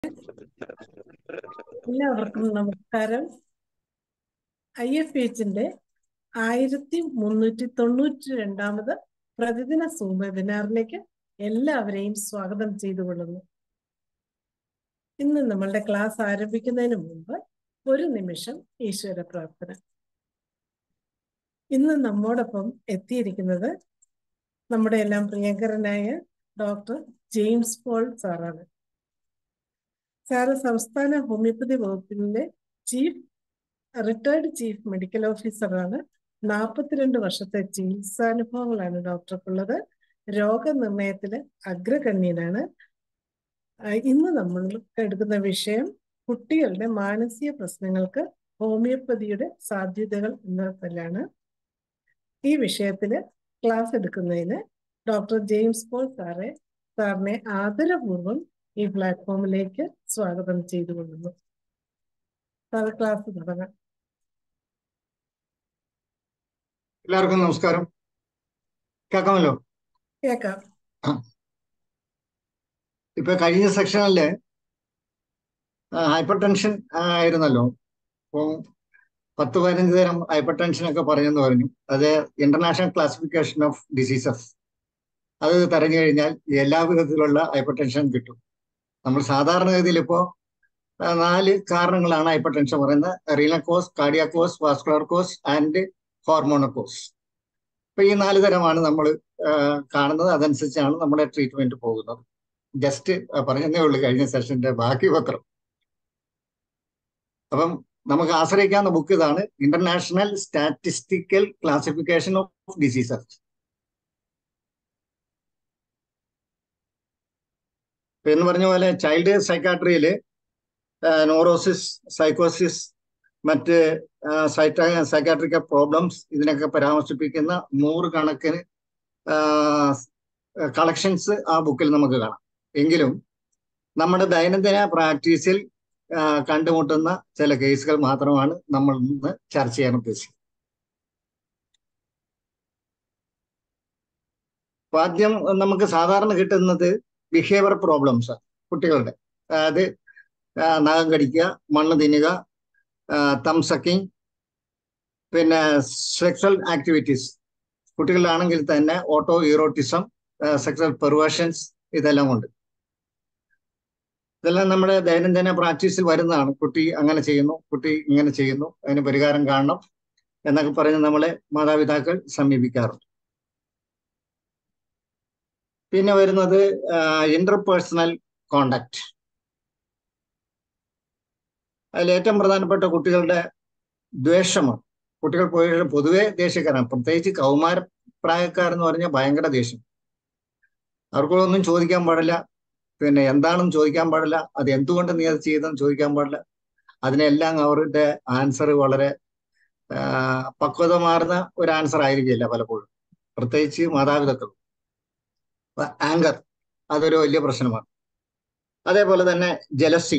എല്ലാവർക്കും നമസ്കാരം I F എച്ചിന്റെ ആയിരത്തി മുന്നൂറ്റി തൊണ്ണൂറ്റി രണ്ടാമത് പ്രതിദിന സൂം വെബിനാറിലേക്ക് എല്ലാവരെയും സ്വാഗതം ചെയ്തുകൊള്ളുന്നു ഇന്ന് നമ്മളുടെ ക്ലാസ് ആരംഭിക്കുന്നതിന് മുമ്പ് ഒരു നിമിഷം ഈശ്വര പ്രാർത്ഥന ഇന്ന് നമ്മോടൊപ്പം എത്തിയിരിക്കുന്നത് നമ്മുടെ എല്ലാം പ്രിയങ്കരനായ ഡോക്ടർ ജെയിംസ് പോൾ സാറാണ് സാറ് സംസ്ഥാന ഹോമിയോപ്പതി വകുപ്പിലെ ചീഫ് റിട്ടയർഡ് ചീഫ് മെഡിക്കൽ ഓഫീസറാണ് നാൽപ്പത്തിരണ്ട് വർഷത്തെ ചികിത്സാനുഭവങ്ങളാണ് ഡോക്ടർക്കുള്ളത് രോഗനിർണയത്തില് അഗ്രഗണ്യനാണ് ഇന്ന് നമ്മൾ എടുക്കുന്ന വിഷയം കുട്ടികളുടെ മാനസിക പ്രശ്നങ്ങൾക്ക് ഹോമിയോപ്പതിയുടെ സാധ്യതകൾ എന്നതിലാണ് ഈ വിഷയത്തില് ക്ലാസ് എടുക്കുന്നതിന് ഡോക്ടർ ജെയിംസ് പോൾ സാറെ സാറിനെ ആദരപൂർവ്വം ഈ പ്ലാറ്റ്ഫോമിലേക്ക് സ്വാഗതം ചെയ്തുകൊള്ളുന്നു സാറ് ക്ലാസ് തുടങ്ങാം എല്ലാവർക്കും നമസ്കാരം കേൾക്കാമല്ലോ കേക്കാം ഇപ്പൊ കഴിഞ്ഞ സെക്ഷനില് ഹൈപ്പർ ടെൻഷൻ ആയിരുന്നല്ലോ അപ്പോൾ പത്ത് പതിനഞ്ച് തരം ഹൈപ്പർ ടെൻഷൻ ഒക്കെ പറഞ്ഞെന്ന് പറഞ്ഞു അത് ഇന്റർനാഷണൽ ക്ലാസിഫിക്കേഷൻ ഓഫ് ഡിസീസസ് അത് തെരഞ്ഞു കഴിഞ്ഞാൽ എല്ലാ വിധത്തിലുള്ള ഹൈപ്പർ ടെൻഷൻ കിട്ടും നമ്മൾ സാധാരണഗതിയിൽ ഇപ്പോൾ നാല് കാരണങ്ങളാണ് ഹൈപ്പർ ടെൻഷൻ പറയുന്നത് renal cause cardiac cause vascular cause and hormonal cause ഇപ്പൊ ഈ നാല് തരമാണ് നമ്മൾ കാണുന്നത് അതനുസരിച്ചാണ് നമ്മുടെ ട്രീറ്റ്മെന്റ് പോകുന്നത് ജസ്റ്റ് പറഞ്ഞതേ ഉള്ളൂ കഴിഞ്ഞ സെഷന്റെ ബാക്കി പത്രം അപ്പം നമുക്ക് ആശ്രയിക്കാവുന്ന ബുക്ക് ഇതാണ് international statistical classification of diseases എന്ന് പറഞ്ഞ പോലെ ചൈൽഡ് സൈക്കാട്രിയില് നോറോസിസ് സൈക്കോസിസ് മറ്റ് സൈക്കാട്രിക്കൽ പ്രോബ്ലംസ് ഇതിനൊക്കെ പരാമർശിപ്പിക്കുന്ന നൂറുകണക്കിന് കളക്ഷൻസ് ആ ബുക്കിൽ നമുക്ക് കാണാം എങ്കിലും നമ്മുടെ ദൈനംദിന പ്രാക്ടീസിൽ കണ്ടുമുട്ടുന്ന ചില കേസുകൾ മാത്രമാണ് നമ്മൾ ഇന്ന് ചർച്ച ചെയ്യാൻ ഉദ്ദേശിക്കുന്നത് ആദ്യം നമുക്ക് സാധാരണ കിട്ടുന്നത് ബിഹേവിയർ പ്രോബ്ലംസ് കുട്ടികളുടെ അതായത് നഖം കടിക്കുക മണ്ണ് തിന്നുക തം സക്കിങ് പിന്നെ സെക്സൽ ആക്ടിവിറ്റീസ് കുട്ടികളിലാണെങ്കിൽ തന്നെ ഓട്ടോ ഈറോട്ടിസം സെക്സൽ പെർവേഷൻസ് ഇതെല്ലാം ഉണ്ട് ഇതെല്ലാം നമ്മുടെ ദൈനംദിന പ്രാക്ടീസിൽ വരുന്നതാണ് കുട്ടി അങ്ങനെ ചെയ്യുന്നു കുട്ടി ഇങ്ങനെ ചെയ്യുന്നു അതിന് പരിഹാരം കാണണം എന്നൊക്കെ പറഞ്ഞ് നമ്മളെ മാതാപിതാക്കൾ സമീപിക്കാറുണ്ട് പിന്നെ വരുന്നത് ഇന്റർപേഴ്സണൽ കോണ്ടാക്ട് അതിൽ ഏറ്റവും പ്രധാനപ്പെട്ട കുട്ടികളുടെ ദ്വേഷമാണ് കുട്ടികൾ പോയി പൊതുവെ ദേഷ്യക്കാരാണ് പ്രത്യേകിച്ച് കൗമാര പ്രായക്കാരെന്ന് പറഞ്ഞാൽ ഭയങ്കര ദേഷ്യം അവർക്കൊന്നും ചോദിക്കാൻ പാടില്ല പിന്നെ എന്താണെന്ന് ചോദിക്കാൻ പാടില്ല അത് എന്തുകൊണ്ട് നീ അത് ചെയ്തെന്ന് ചോദിക്കാൻ പാടില്ല അതിനെല്ലാം അവരുടെ ആൻസർ വളരെ പക്വത മാറുന്ന ഒരു ആൻസർ ആയിരിക്കില്ല പലപ്പോഴും പ്രത്യേകിച്ച് മാതാപിതാക്കൾ ആങ്കർ അതൊരു വലിയ പ്രശ്നമാണ് അതേപോലെ തന്നെ ജലസി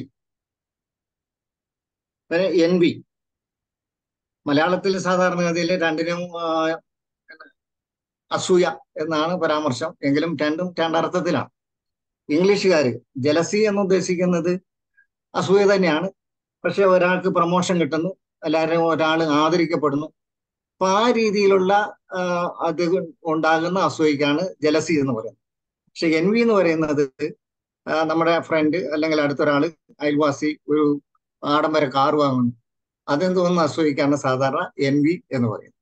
എൻ വി മലയാളത്തിൽ സാധാരണഗതിയിൽ രണ്ടിനും അസൂയ എന്നാണ് പരാമർശം എങ്കിലും രണ്ടും രണ്ടർത്ഥത്തിലാണ് ഇംഗ്ലീഷുകാർ ജലസി എന്ന് ഉദ്ദേശിക്കുന്നത് അസൂയ തന്നെയാണ് പക്ഷെ ഒരാൾക്ക് പ്രൊമോഷൻ കിട്ടുന്നു എല്ലാവരും ഒരാൾ ആദരിക്കപ്പെടുന്നു അപ്പൊ ആ രീതിയിലുള്ള അത് ഉണ്ടാകുന്ന അസൂയക്കാണ് ജലസി എന്ന് പറയുന്നത് പക്ഷെ എൻ വി എന്ന് പറയുന്നത് നമ്മുടെ ഫ്രണ്ട് അല്ലെങ്കിൽ അടുത്തൊരാൾ അയൽവാസി ഒരു ആഡംബര കാർ വാങ്ങുന്നു അതെന്തോന്ന് അസൂയിക്കാണ് സാധാരണ എൻ വി എന്ന് പറയുന്നത്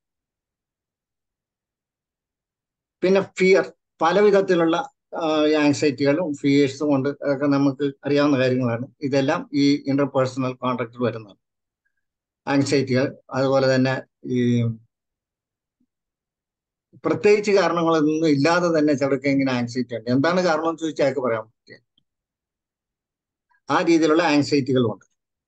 പിന്നെ ഫിയർ പല വിധത്തിലുള്ള ആങ്സൈറ്റികളും ഫിയേഴ്സും കൊണ്ട് അതൊക്കെ നമുക്ക് അറിയാവുന്ന കാര്യങ്ങളാണ് ഇതെല്ലാം ഈ ഇന്റർപേഴ്സണൽ കോൺട്രാക്റ്റിൽ വരുന്നത് ആങ്സൈറ്റികൾ അതുപോലെ തന്നെ ഈ പ്രത്യേകിച്ച് കാരണങ്ങളൊന്നും ഇല്ലാതെ തന്നെ ചിലർക്ക് ഇങ്ങനെ ആങ്സൈറ്റി ഉണ്ട് എന്താണ് കാരണം എന്ന് ചോദിച്ചാൽ അയാൾക്ക് പറയാൻ പറ്റില്ല ആ രീതിയിലുള്ള ആങ്സൈറ്റികളുണ്ട്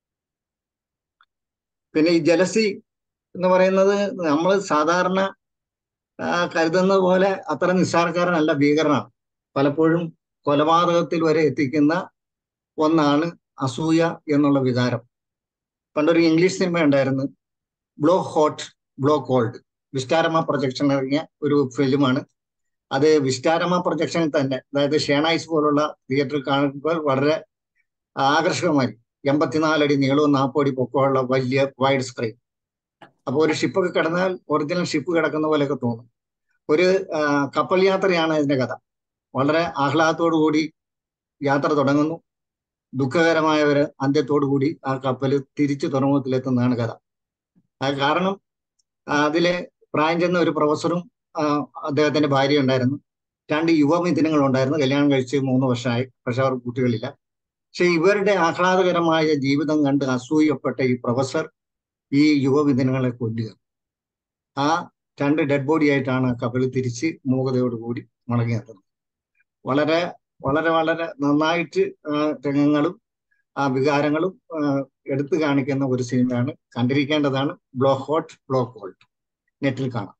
പിന്നെ ഈ ജലസി എന്ന് പറയുന്നത് നമ്മൾ സാധാരണ കരുതുന്നത് പോലെ അത്ര നിസ്സാരക്കാരനല്ല ഭീകരനാണ് പലപ്പോഴും കൊലപാതകത്തിൽ വരെ എത്തിക്കുന്ന ഒന്നാണ് അസൂയ എന്നുള്ള വികാരം പണ്ടൊരു ഇംഗ്ലീഷ് സിനിമ ഉണ്ടായിരുന്നു blow hot blow cold Vistarama projection ഇറങ്ങിയ ഒരു ഫിലിമാണ് അത് വിസ്റ്റാരമ പ്രൊജക്ഷനിൽ തന്നെ അതായത് ഷേണൈസ് പോലുള്ള തിയേറ്ററിൽ കാണുമ്പോൾ വളരെ ആകർഷകമായി എൺപത്തിനാലടി നീളവും നാൽപ്പത് അടി പൊക്കമുള്ള വലിയ വൈഡ് സ്ക്രീൻ അപ്പൊ ഒരു ഷിപ്പൊക്കെ കിടന്നാൽ ഒറിജിനൽ ഷിപ്പ് കിടക്കുന്ന പോലെയൊക്കെ തോന്നും ഒരു ആ, കപ്പൽ യാത്രയാണ് ഇതിന്റെ കഥ വളരെ ആഹ്ലാദത്തോടു കൂടി യാത്ര തുടങ്ങുന്നു ദുഃഖകരമായ ഒരു അന്ത്യത്തോടു കൂടി ആ കപ്പൽ തിരിച്ചു തുറമുഖത്തിലെത്തുന്നതാണ് കഥ ആ കാരണം ആ, അതിലെ പ്രായം ചെന്ന ഒരു പ്രൊഫസറും ആ, അദ്ദേഹത്തിന്റെ ഭാര്യ ഉണ്ടായിരുന്നു രണ്ട് യുവമിഥുനങ്ങൾ ഉണ്ടായിരുന്നു കല്യാണം കഴിച്ച് മൂന്ന് വർഷമായി പക്ഷെ അവർ കുട്ടികളില്ല പക്ഷെ ഇവരുടെ ആഹ്ലാദകരമായ ജീവിതം കണ്ട് അസൂയപ്പെട്ട ഈ പ്രൊഫസർ ഈ യുവമിഥുനങ്ങളെ കൊല്ലുക ആ രണ്ട് ഡെഡ് ബോഡി ആയിട്ടാണ് ആ കപ്പൽ തിരിച്ച് മൂകതയോടുകൂടി മടങ്ങി എത്തുന്നത് വളരെ വളരെ വളരെ നന്നായിട്ട് ആ രംഗങ്ങളും ആ വികാരങ്ങളും ആ, എടുത്തു കാണിക്കുന്ന ഒരു സിനിമയാണ് കണ്ടിരിക്കേണ്ടതാണ് ബ്ലോ ഹോട്ട് ബ്ലോ കോൾഡ് നെറ്റിൽ കാണാം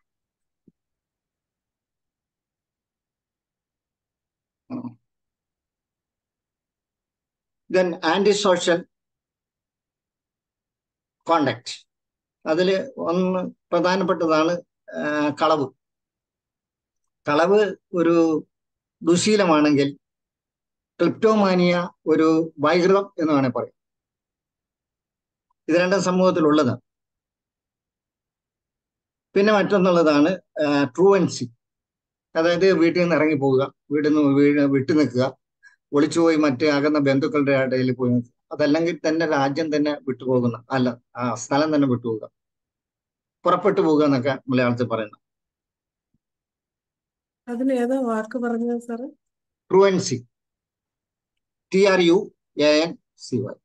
ദെൻ ആന്റി സോഷ്യൽ കോണ്ടാക്ട് അതിൽ ഒന്ന് പ്രധാനപ്പെട്ടതാണ് ആ, കളവ് കളവ് ഒരു ദുശീലമാണെങ്കിൽ ക്ലിപ്റ്റോമാനിയ ഒരു വൈകൃതം എന്ന് വേണേൽ പറയാം ഇത് രണ്ടും സമൂഹത്തിലുള്ളത് പിന്നെ മറ്റൊന്നുള്ളതാണ് ട്രൂവൻസി അതായത് വീട്ടിൽ നിന്ന് ഇറങ്ങി പോവുക വീട്ടിൽ നിന്ന് വീട് വിട്ടു നിൽക്കുക ഒളിച്ചുപോയി മറ്റ് അകന്ന ബന്ധുക്കളുടെ ഇടയിൽ പോയി നിൽക്കുക അതല്ലെങ്കിൽ തന്നെ രാജ്യം തന്നെ വിട്ടുപോകുന്ന അല്ല ആ സ്ഥലം തന്നെ വിട്ടുപോകുക പുറപ്പെട്ടു പോകുക എന്നൊക്കെ മലയാളത്തിൽ പറയുന്നു അതിന് ഏതാ വാക്ക് പറഞ്ഞത് sir truancy T R U A N C Y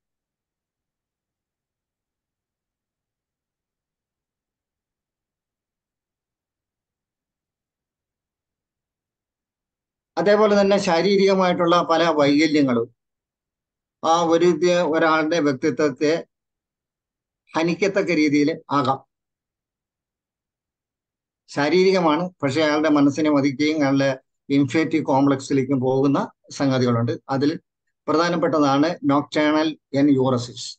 അതേപോലെ തന്നെ ശാരീരികമായിട്ടുള്ള പല വൈകല്യങ്ങളും ആ ഒരു ഇത് ഒരാളുടെ വ്യക്തിത്വത്തെ ഹനിക്കത്തക്ക രീതിയിൽ ആകാം ശാരീരികമാണ് പക്ഷെ അയാളുടെ മനസ്സിനെ മതിക്കുകയും അയാളുടെ ഇൻഫേറ്റീവ് കോംപ്ലക്സിലേക്കും പോകുന്ന സംഗതികളുണ്ട് അതിൽ പ്രധാനപ്പെട്ടതാണ് നോക്ടേണൽ എൻ യൂറസിസ്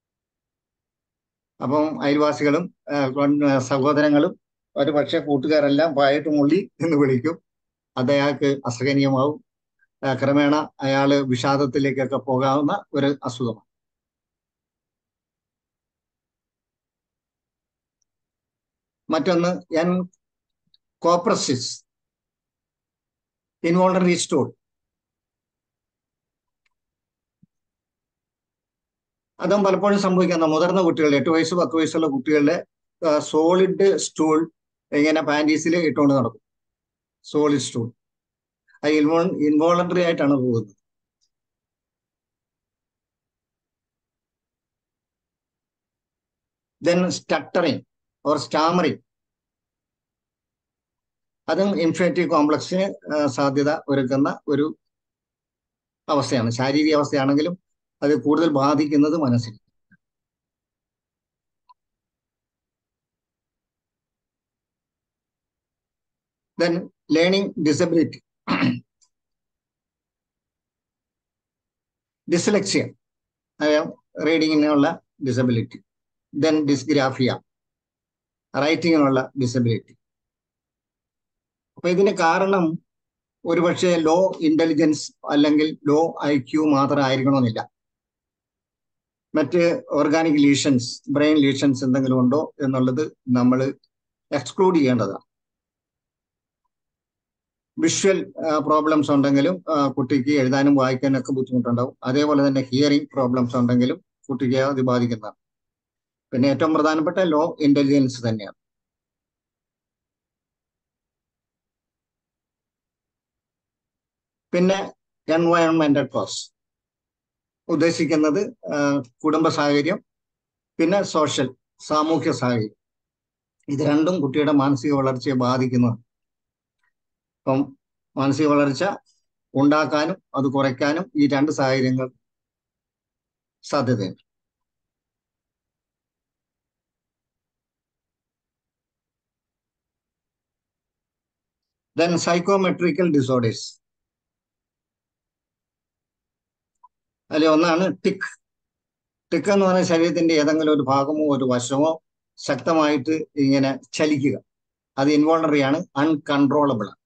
അപ്പം അയൽവാസികളും ആ, കൊൺ- സഹോദരങ്ങളും ഒരു പക്ഷേ കൂട്ടുകാരെല്ലാം പായിട്ട് മുള്ളി എന്ന് വിളിക്കും അത് അയാൾക്ക് അസഹനീയമാവും ആ, ക്രമേണ അയാള് വിഷാദത്തിലേക്കൊക്കെ പോകാവുന്ന ഒരു അസുഖമാണ് മറ്റൊന്ന് എൻ കോപ്രസിസ് ഇൻവോൾണ്ടറി സ്റ്റോൾ അതും പലപ്പോഴും സംഭവിക്കുന്ന മുതിർന്ന കുട്ടികൾ എട്ട് വയസ്സ് പത്ത് വയസ്സുള്ള കുട്ടികളുടെ സോളിഡ് സ്റ്റൂൾ ഇങ്ങനെ പാൻറ്റീസിൽ ഇട്ടുകൊണ്ട് നടക്കും സോളിഡ് സ്റ്റൂൾ അത് ഇൻവോൾ ഇൻവോളണ്ടറി ആയിട്ടാണ് പോകുന്നത് ദെൻ സ്റ്റട്ടറിങ് ഓർ സ്റ്റാമറിങ് അതും ഇൻഫേറ്റീവ് കോംപ്ലക്സിന് സാധ്യത ഒരുക്കുന്ന ഒരു അവസ്ഥയാണ് ശാരീരിക അവസ്ഥയാണെങ്കിലും അത് കൂടുതൽ ബാധിക്കുന്നത് മനസ്സിന് ദെൻ ലേണിംഗ് ഡിസബിലിറ്റി ഡിസ്ലെക്സിയ റീഡിങ്ങിനുള്ള ഡിസബിലിറ്റി ദെൻ ഡിസ്ഗ്രാഫിയ റൈറ്റിങ്ങിനുള്ള ഡിസബിലിറ്റി അപ്പൊ ഇതിന് കാരണം ഒരുപക്ഷെ ലോ ഇന്റലിജൻസ് അല്ലെങ്കിൽ ലോ ഐ ക്യു മാത്രം ആയിരിക്കണമെന്നില്ല മറ്റ് ഓർഗാനിക് ലീഷൻസ് ബ്രെയിൻ ലീഷൻസ് എന്തെങ്കിലും ഉണ്ടോ എന്നുള്ളത് നമ്മൾ എക്സ്ക്ലൂഡ് ചെയ്യേണ്ടതാണ് വിഷ്വൽ പ്രോബ്ലംസ് ഉണ്ടെങ്കിലും ആ, കുട്ടിക്ക് എഴുതാനും വായിക്കാനും ഒക്കെ ബുദ്ധിമുട്ടുണ്ടാവും അതേപോലെ തന്നെ ഹിയറിംഗ് പ്രോബ്ലംസ് ഉണ്ടെങ്കിലും കുട്ടിക്ക് അത് ബാധിക്കുന്നതാണ് പിന്നെ ഏറ്റവും പ്രധാനപ്പെട്ട ലോ ഇന്റലിജൻസ് തന്നെയാണ് പിന്നെ എൻവയോൺമെന്റൽ കോസ് ഉദ്ദേശിക്കുന്നത് ആ, കുടുംബ സാഹചര്യം പിന്നെ സോഷ്യൽ സാമൂഹ്യ സാഹചര്യം ഇത് രണ്ടും കുട്ടിയുടെ മാനസിക വളർച്ചയെ ബാധിക്കുന്നതാണ് അപ്പം മാനസിക വളർച്ച ഉണ്ടാക്കാനും അത് കുറയ്ക്കാനും ഈ രണ്ട് സാഹചര്യങ്ങൾ സാധ്യതയുണ്ട് ദെൻ സൈക്കോമെട്രിക്കൽ ഡിസോർഡേഴ്സ് അതിൽ ഒന്നാണ് ടിക് ടിക്ക് എന്ന് പറയുന്ന ശരീരത്തിന്റെ ഏതെങ്കിലും ഒരു ഭാഗമോ ഒരു വശമോ ശക്തമായിട്ട് ഇങ്ങനെ ചലിക്കുക അത് ഇൻവോൾണറി ആണ് അൺകൺട്രോളബിൾ ആണ്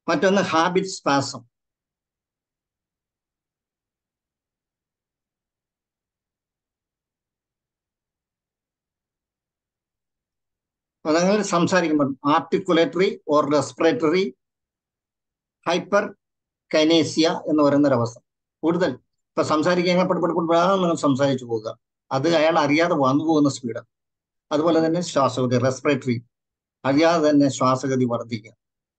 മറ്റൊന്ന് ഹാബിറ്റ് സ്പാസം നിങ്ങൾ സംസാരിക്കുമ്പോൾ articulatory or respiratory hyperkinesia എന്ന് പറയുന്ന ഒരവസ്ഥ കൂടുതൽ ഇപ്പൊ സംസാരിക്കാൻ പെടുപ്പെടുമ്പോഴാണ് നിങ്ങൾ സംസാരിച്ചു പോകുക അത് അയാൾ അറിയാതെ വന്നു പോകുന്ന സ്പീഡാണ് അതുപോലെ തന്നെ ശ്വാസഗതി റെസ്പിറേറ്ററി അറിയാതെ തന്നെ ശ്വാസഗതി വർദ്ധിക്കുക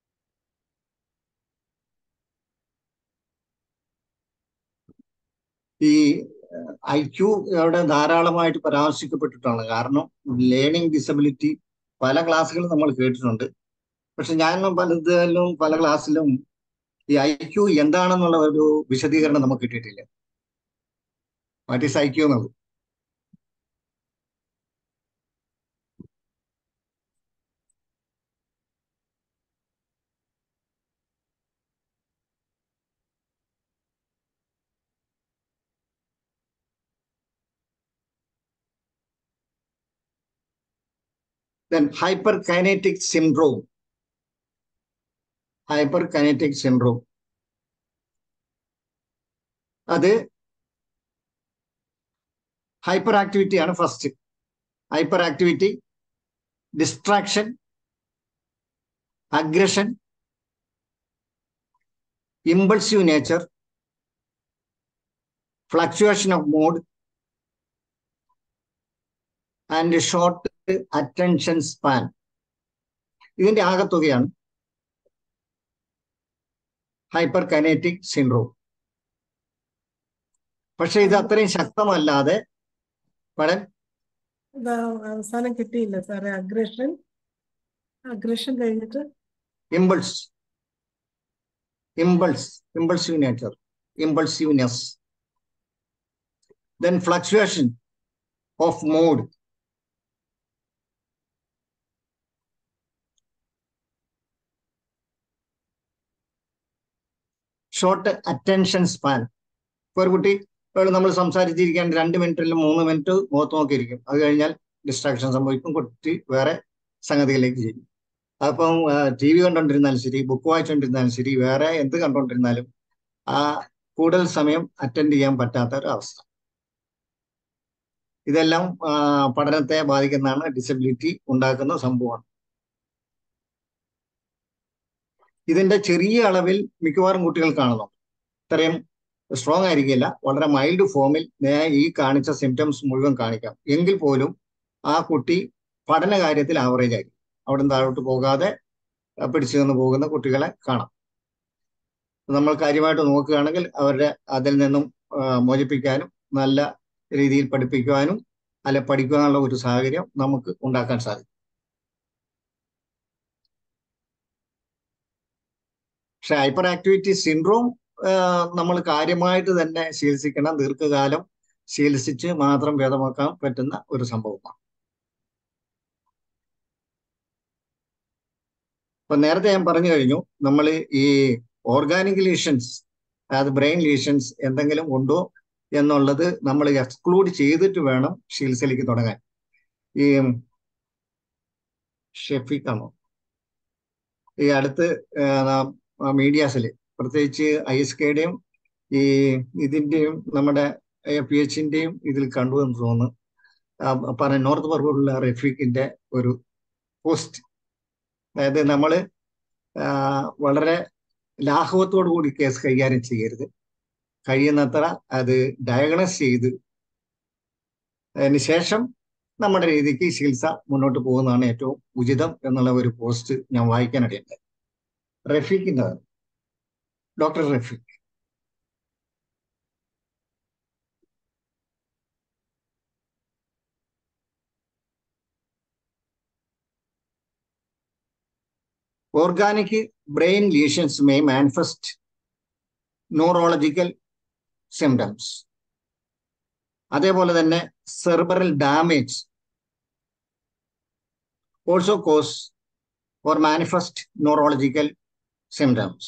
ഈ ഐ ക്യു ഇവിടെ ധാരാളമായിട്ട് പരാമർശിക്കപ്പെട്ടിട്ടാണ് കാരണം ലേണിംഗ് ഡിസബിലിറ്റി പല ക്ലാസ്സുകളും നമ്മൾ കേട്ടിട്ടുണ്ട് പക്ഷെ ഞാൻ പലതിലും പല ക്ലാസ്സിലും ഈ ഐ ക്യു എന്താണെന്നുള്ള ഒരു വിശദീകരണം നമുക്ക് കിട്ടിയിട്ടില്ല വാട്ട് ഈസ് ഐ ക്യു എന്നുള്ളത് then hyperkinetic syndrome hyperkinetic syndrome അത് ഹൈപ്പർ ആക്ടിവിറ്റി ആണ് first hyperactivity distraction aggression impulsive nature fluctuation of mood and short attention span ഇതിന്റെ ആകത്തുകയാണ് ഹൈപ്പർ കൈനറ്റിക് സിൻഡ്രോം പക്ഷെ ഇത് അത്രയും ശക്തമല്ലാതെ പടൻ ഇത് അവസാനം കിട്ടിയില്ല സാറേ അഗ്രഷൻ അഗ്രഷൻ കഴിഞ്ഞിട്ട് impulse impulse impulsive nature impulsiveness then fluctuation of mood short attention span ഇപ്പൊ ഒരു കുട്ടി ഇപ്പോൾ നമ്മൾ സംസാരിച്ചിരിക്കാൻ രണ്ട് മിനിറ്റിൽ മൂന്ന് മിനിറ്റ് മുഖത്ത് നോക്കിയിരിക്കും അത് കഴിഞ്ഞാൽ ഡിസ്ട്രാക്ഷൻ സംഭവിക്കും കുട്ടി വേറെ സംഗതികളിലേക്ക് ചെയ്യും അപ്പം ടി വി കണ്ടോണ്ടിരുന്നാലും ശരി ബുക്ക് വായിച്ചുകൊണ്ടിരുന്നാലും ശരി വേറെ എന്ത് കണ്ടോണ്ടിരുന്നാലും ആ കൂടുതൽ സമയം അറ്റൻഡ് ചെയ്യാൻ പറ്റാത്ത ഒരു അവസ്ഥ ഇതെല്ലാം ആ, പഠനത്തെ ബാധിക്കുന്നതാണ് ഡിസബിലിറ്റി ഉണ്ടാക്കുന്ന സംഭവമാണ് ഇതിന്റെ ചെറിയ അളവിൽ മിക്കവാറും കുട്ടികൾ കാണുന്നു ഇത്രയും സ്ട്രോങ് ആയിരിക്കില്ല വളരെ മൈൽഡ് ഫോമിൽ നേ- ഈ കാണിച്ച സിംറ്റംസ് മുഴുവൻ കാണിക്കാം എങ്കിൽ പോലും ആ കുട്ടി പഠന കാര്യത്തിൽ ആവറേജ് ആയിരിക്കും അവിടെ നിന്ന് താഴോട്ട് പോകാതെ ആ, പിടിച്ചു നിന്ന് പോകുന്ന കുട്ടികളെ കാണാം നമ്മൾ കാര്യമായിട്ട് നോക്കുകയാണെങ്കിൽ അവരുടെ അതിൽ നിന്നും ആ, മോചിപ്പിക്കാനും നല്ല രീതിയിൽ പഠിപ്പിക്കുവാനും അല്ലെ പഠിക്കുവാനുള്ള ഒരു സാഹചര്യം നമുക്ക് ഉണ്ടാക്കാൻ സാധിക്കും പക്ഷെ ഹൈപ്പർ ആക്ടിവിറ്റി സിൻഡ്രോം നമ്മൾ കാര്യമായിട്ട് തന്നെ ചികിത്സിക്കണം ദീർഘകാലം ചികിത്സിച്ച് മാത്രം ഭേദമാക്കാൻ പറ്റുന്ന ഒരു സംഭവമാണ് അപ്പൊ നേരത്തെ ഞാൻ പറഞ്ഞു കഴിഞ്ഞു നമ്മൾ ഈ ഓർഗാനിക് ലീഷൻസ് അതായത് ബ്രെയിൻ ലീഷൻസ് എന്തെങ്കിലും ഉണ്ടോ എന്നുള്ളത് നമ്മൾ എക്സ്ക്ലൂഡ് ചെയ്തിട്ട് വേണം ചികിത്സയിലേക്ക് തുടങ്ങാൻ ഈ ഷെഫിക്കാണോ ഈ അടുത്ത് മീഡിയാസിൽ പ്രത്യേകിച്ച് ഐ എസ് കെയുടെയും ഈ ഇതിന്റെയും നമ്മുടെ പി എച്ചിന്റെയും ഇതിൽ കണ്ടു എന്ന് തോന്നുന്നു ആ, പറഞ്ഞ നോർത്ത് പറവൂരിലുള്ള റഫീഖിന്റെ ഒരു പോസ്റ്റ് അതായത് നമ്മള് ആ, വളരെ ലാഘവത്തോടു കൂടി കേസ് കൈകാര്യം ചെയ്യരുത് കഴിയുന്നത്ര അത് ഡയഗ്നോസ് ചെയ്ത് അതിന് ശേഷം നമ്മുടെ രീതിക്ക് ചികിത്സ മുന്നോട്ട് പോകുന്നതാണ് ഏറ്റവും ഉചിതം എന്നുള്ള ഒരു പോസ്റ്റ് ഞാൻ വായിക്കാനിടയുണ്ട് റഫീഖിന്റെ doctor Rafeeq organic brain lesions may manifest neurological symptoms അതേപോലെ തന്നെ cerebral damage also cause or manifest neurological symptoms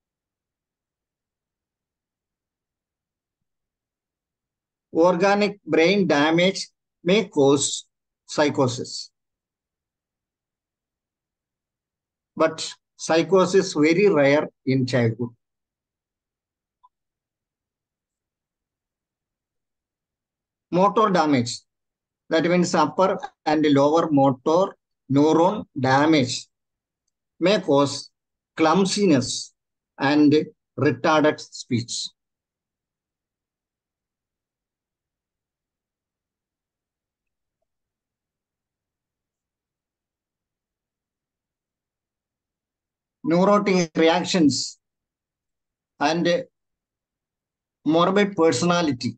organic brain damage may cause psychosis. But psychosis very rare in childhood. Motor damage, that means upper and lower motor neuron damage may cause clumsiness and retarded speech. Neurotic reactions and morbid personality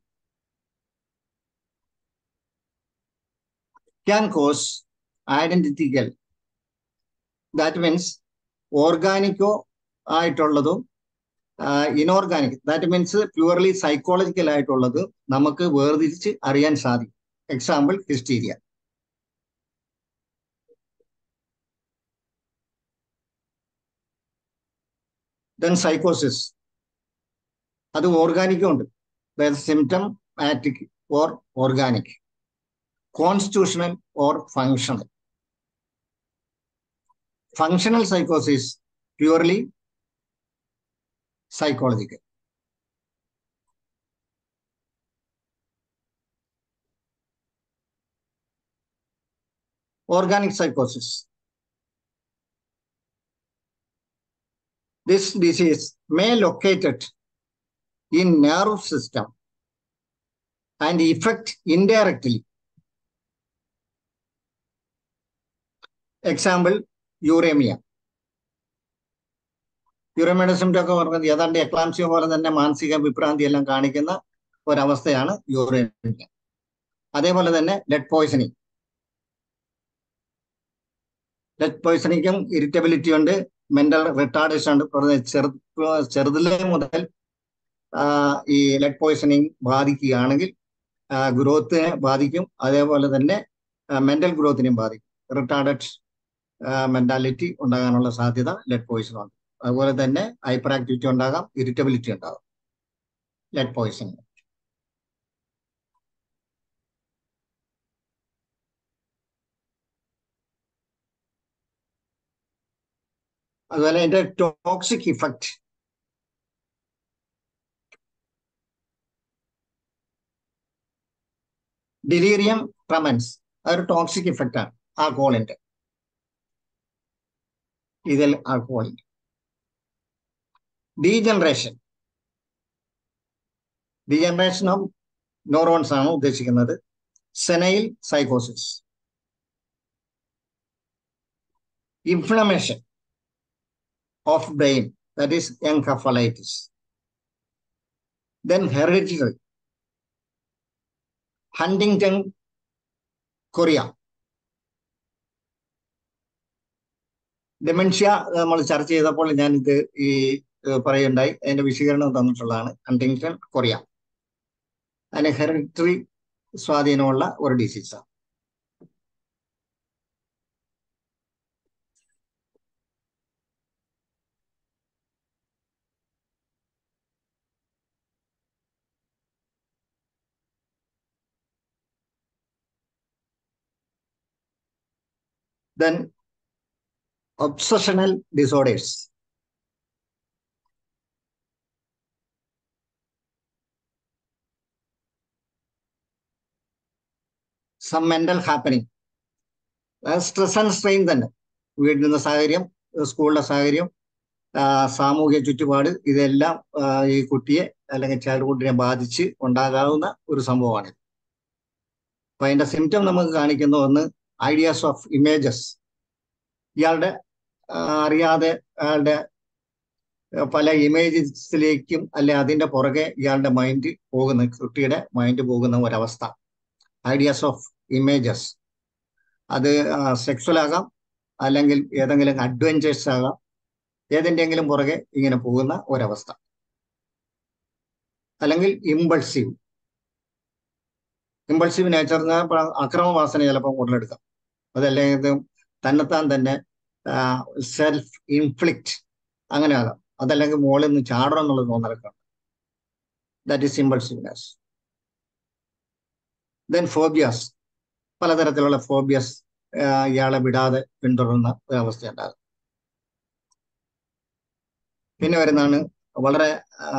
can cause identical. That means ഓർഗാനിക്കോ ആയിട്ടുള്ളതും inorganic that means purely psychological ആയിട്ടുള്ളത് നമുക്ക് വേർതിരിച്ച് അറിയാൻ സാധിക്കും example hysteria then സൈക്കോസിസ് അത് ഓർഗാനിക്കും ഉണ്ട് അതായത് symptomatic or organic constitutional or functional functional സൈക്കോസിസ് purely psychological. Organic psychosis. This disease may located in nerve system and affect indirectly. Example, uremia. യുറമയുടെ സിംറ്റം ഒക്കെ പറഞ്ഞത് ഏതാണ്ട് എക്ലാംസിയ പോലെ തന്നെ മാനസിക വിഭ്രാന്തി എല്ലാം കാണിക്കുന്ന ഒരവസ്ഥയാണ് യൂറേമിയ അതേപോലെ തന്നെ ലെഡ് പോയ്സണിങ് ലെഡ് പോയ്സണിങ്ങും ഇറിറ്റബിലിറ്റി ഉണ്ട് മെന്റൽ റിട്ടാർഡേഷൻ ഉണ്ട് ചെറു ചെറുതിലെ മുതൽ ഈ ലെഡ് പോയ്സണിങ് ബാധിക്കുകയാണെങ്കിൽ ഗ്രോത്തിനെ ബാധിക്കും അതേപോലെ തന്നെ മെന്റൽ ഗ്രോത്തിനെയും ബാധിക്കും റിട്ടാർഡഡ് മെന്റാലിറ്റി ഉണ്ടാകാനുള്ള സാധ്യത ലെഡ് പോയ്സൺ ഉണ്ട് അതുപോലെ തന്നെ ഹൈപ്പർ ആക്ടിവിറ്റി ഉണ്ടാകാം ഇറിറ്റബിലിറ്റി ഉണ്ടാകാം ലെഡ് പോയ്സൺ അതുപോലെ അതിന്റെ ടോക്സിക് ഇഫക്റ്റ് ഡിലീരിയം ട്രമൻസ് അതൊരു ടോക്സിക് ഇഫക്റ്റ് ആണ് ആൽക്കഹോളിന്റെ ഇതിൽ ആൽക്കഹോളിന്റെ ഡീജനറേഷൻ ഡീജനറേഷൻ ഓഫ് ന്യൂറോൺസ് ആണ് ഉദ്ദേശിക്കുന്നത് സെനൈൽ സൈക്കോസിസ് inflammation of brain that is encephalitis then hereditary Huntington chorea dementia നമ്മൾ ചർച്ച ചെയ്തപ്പോൾ ഞാൻ ഇത് ഈ പറയുണ്ടായി അതിന്റെ വിശദീകരണം തന്നിട്ടുള്ളതാണ് ഹണ്ടിങ്ടൺ കൊറിയ അതിന് ഹെറിറ്ററി സ്വാധീനമുള്ള ഒരു ഡിസീസാണ് then obsessional disorders some mental happening stress and strain തന്നെ വീട്ടിൽ നിന്ന് സാഹചര്യം സ്കൂളിലെ സാഹചര്യം സാമൂഹിക ചുറ്റുപാട് ഇതെല്ലാം ഈ കുട്ടിയെ അല്ലെങ്കിൽ ചൈൽഡ്ഹുഡിനെ ബാധിച്ച് ഉണ്ടാകാവുന്ന ഒരു സംഭവമാണ് അപ്പൊ അതിന്റെ സിംറ്റം നമുക്ക് കാണിക്കുന്ന ഒന്ന് ഐഡിയാസ് ഓഫ് ഇമേജസ് ഇയാളുടെ അറിയാതെ അയാളുടെ പല ഇമേജസിലേക്കും അല്ലെ അതിന്റെ പുറകെ ഇയാളുടെ മൈൻഡ് പോകുന്ന കുട്ടിയുടെ മൈൻഡ് പോകുന്ന ഒരവസ്ഥ ഐഡിയാസ് ഓഫ് ഇമേജസ് അത് സെക്സ്വൽ ആകാം അല്ലെങ്കിൽ ഏതെങ്കിലും അഡ്വഞ്ചേഴ്സ് ആകാം ഏതിൻ്റെങ്കിലും പുറകെ ഇങ്ങനെ പോകുന്ന ഒരവസ്ഥ അല്ലെങ്കിൽ ഇമ്പൾസീവ് ഇമ്പൾസീവ് നേച്ചറിന് അക്രമവാസന ചിലപ്പോൾ ഉടലെടുക്കാം അതല്ലെങ്കിൽ തന്നെത്താൻ തന്നെ സെൽഫ് ഇൻഫ്ലിക്റ്റ് അങ്ങനെ ആകാം അതല്ലെങ്കിൽ മുകളിൽ നിന്ന് ചാടണം എന്നുള്ളത് തോന്നലൊക്കെ that is impulsiveness then phobias പലതരത്തിലുള്ള ഫോബിയസ് ഇയാളെ വിടാതെ പിന്തുടരുന്ന ഒരവസ്ഥ ഉണ്ടാകും പിന്നെ വരുന്നതാണ് വളരെ ആ,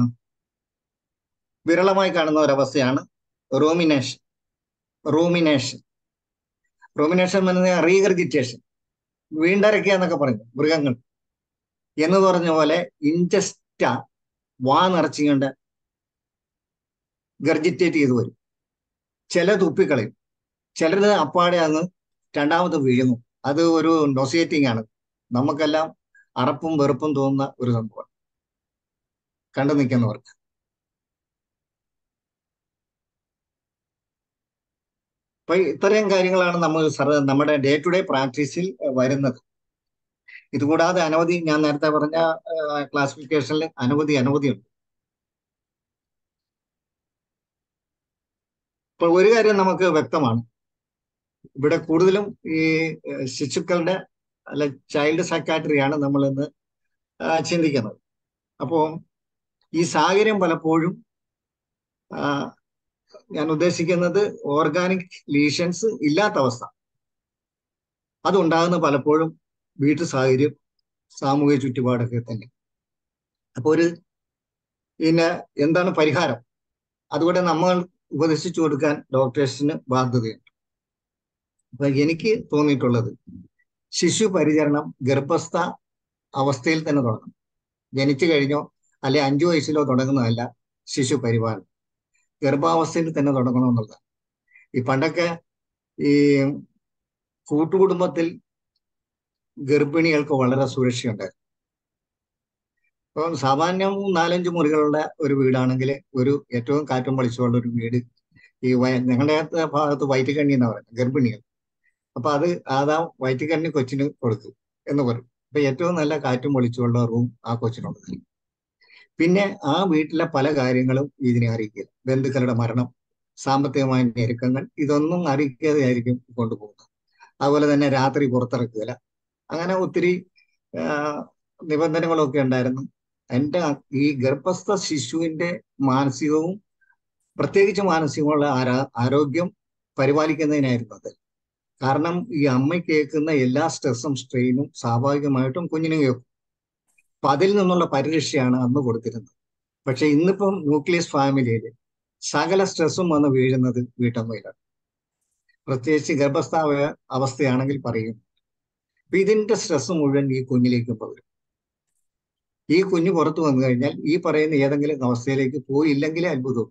വിരളമായി കാണുന്ന ഒരവസ്ഥയാണ് റൂമിനേഷൻ റൂമിനേഷൻ റൂമിനേഷൻ എന്നത് റീഗർജിറ്റേഷൻ വീണ്ടരയ്ക്കുക എന്നൊക്കെ പറയും മൃഗങ്ങൾ എന്ന് പറഞ്ഞ പോലെ ഇൻജസ്റ്റ വാ നിറച്ചുകൊണ്ട് ഗർജിറ്റേറ്റ് ചെയ്തു വരും ചില തുപ്പിക്കളയും ചിലത് അപ്പാടെ അങ്ങ് രണ്ടാമത് വീഴുന്നു അത് ഒരു നൊസിയേറ്റിംഗ് ആണ് നമുക്കെല്ലാം അറപ്പും വെറുപ്പും തോന്നുന്ന ഒരു സംഭവം കണ്ടു നിൽക്കുന്നവർക്ക് അപ്പൊ ഇത്രയും കാര്യങ്ങളാണ് നമ്മൾ സർ- നമ്മുടെ ഡേ ടു ഡേ പ്രാക്ടീസിൽ വരുന്നത് ഇതുകൂടാതെ അനവധി ഞാൻ നേരത്തെ പറഞ്ഞ ക്ലാസിഫിക്കേഷനിൽ അനവധി അനവധിയുണ്ട് ഇപ്പൊ ഒരു കാര്യം നമുക്ക് വ്യക്തമാണ് ഇവിടെ കൂടുതലും ഈ ഏഹ്, ശിശുക്കളുടെ അല്ല ചൈൽഡ് സൈക്കാട്രിയാണ് നമ്മൾ ഇന്ന് ആ, ചിന്തിക്കുന്നത് അപ്പോൾ ഈ സാഹചര്യം പലപ്പോഴും ആ, ഞാൻ ഉദ്ദേശിക്കുന്നത് ഓർഗാനിക് ലീഷൻസ് ഇല്ലാത്ത അവസ്ഥ അതുണ്ടാകുന്ന പലപ്പോഴും വീട്ടു സാഹചര്യം സാമൂഹിക ചുറ്റുപാടൊക്കെ തന്നെ അപ്പൊ ഒരു പിന്നെ എന്താണ് പരിഹാരം അതുകൊണ്ട് നമ്മൾ ഉപദേശിച്ചു കൊടുക്കാൻ ഡോക്ടേഴ്സിന് ബാധ്യതയുണ്ട് അപ്പൊ എനിക്ക് തോന്നിയിട്ടുള്ളത് ശിശു പരിചരണം ഗർഭസ്ഥ അവസ്ഥയിൽ തന്നെ തുടങ്ങണം ജനിച്ചു കഴിഞ്ഞോ അല്ലെ അഞ്ചു വയസ്സിലോ തുടങ്ങുന്നതല്ല ശിശു പരിപാലനം ഗർഭാവസ്ഥയിൽ തന്നെ തുടങ്ങണമെന്നുള്ളതാണ് ഈ പണ്ടൊക്കെ ഈ കൂട്ടുകുടുംബത്തിൽ ഗർഭിണികൾക്ക് വളരെ സുരക്ഷയുണ്ടായിരുന്നു ഇപ്പം സാമാന്യം നാലഞ്ച് മുറികളുടെ ഒരു വീടാണെങ്കിൽ ഒരു ഏറ്റവും കാറ്റും വെളിച്ചമുള്ള ഒരു വീട് ഈ വയ- ഞങ്ങളുടെ ഭാഗത്ത് വയറ്റുകണ്ണി എന്നാ പറയുന്നത് ഗർഭിണികൾ അപ്പൊ അത് അതാ വയറ്റുകണ്ണി കൊച്ചിന് കൊടുക്കും എന്ന് പറയും അപ്പൊ ഏറ്റവും നല്ല കാറ്റും വെളിച്ചമുള്ള റൂം ആ കൊച്ചിനുള്ളത് പിന്നെ ആ വീട്ടിലെ പല കാര്യങ്ങളും ഇതിനെ അറിയിക്കില്ല ബന്ധുക്കളുടെ മരണം സാമ്പത്തികമായ ഞെരുക്കങ്ങൾ ഇതൊന്നും അറിയിക്കാതെ ആയിരിക്കും കൊണ്ടുപോകുന്നത് അതുപോലെ തന്നെ രാത്രി പുറത്തിറക്കുകയില്ല അങ്ങനെ ഒത്തിരി ആ, നിബന്ധനകളൊക്കെ ഉണ്ടായിരുന്നു എൻ്റെ ഈ ഗർഭസ്ഥ ശിശുവിന്റെ മാനസികവും പ്രത്യേകിച്ച് മാനസികമുള്ള ആരാ ആരോഗ്യം പരിപാലിക്കുന്നതിനായിരുന്നു അത് കാരണം ഈ അമ്മ കേൾക്കുന്ന എല്ലാ സ്ട്രെസ്സും സ്ട്രെയിനും സ്വാഭാവികമായിട്ടും കുഞ്ഞിന് കേൾക്കും അപ്പൊ അതിൽ നിന്നുള്ള പരിരക്ഷയാണ് അന്ന് കൊടുത്തിരുന്നത് പക്ഷെ ഇന്നിപ്പം ന്യൂക്ലിയസ് ഫാമിലിയിൽ സകല സ്ട്രെസ്സും വന്ന് വീഴുന്നത് വീട്ടമ്മയിലാണ് പ്രത്യേകിച്ച് ഗർഭസ്ഥാവ അവസ്ഥയാണെങ്കിൽ പറയും അപ്പൊ ഇതിന്റെ സ്ട്രെസ് മുഴുവൻ ഈ കുഞ്ഞിലേക്ക് പകരും ഈ കുഞ്ഞ് പുറത്തു വന്നു കഴിഞ്ഞാൽ ഈ പറയുന്ന ഏതെങ്കിലും അവസ്ഥയിലേക്ക് പോയില്ലെങ്കിലേ അത്ഭുതവും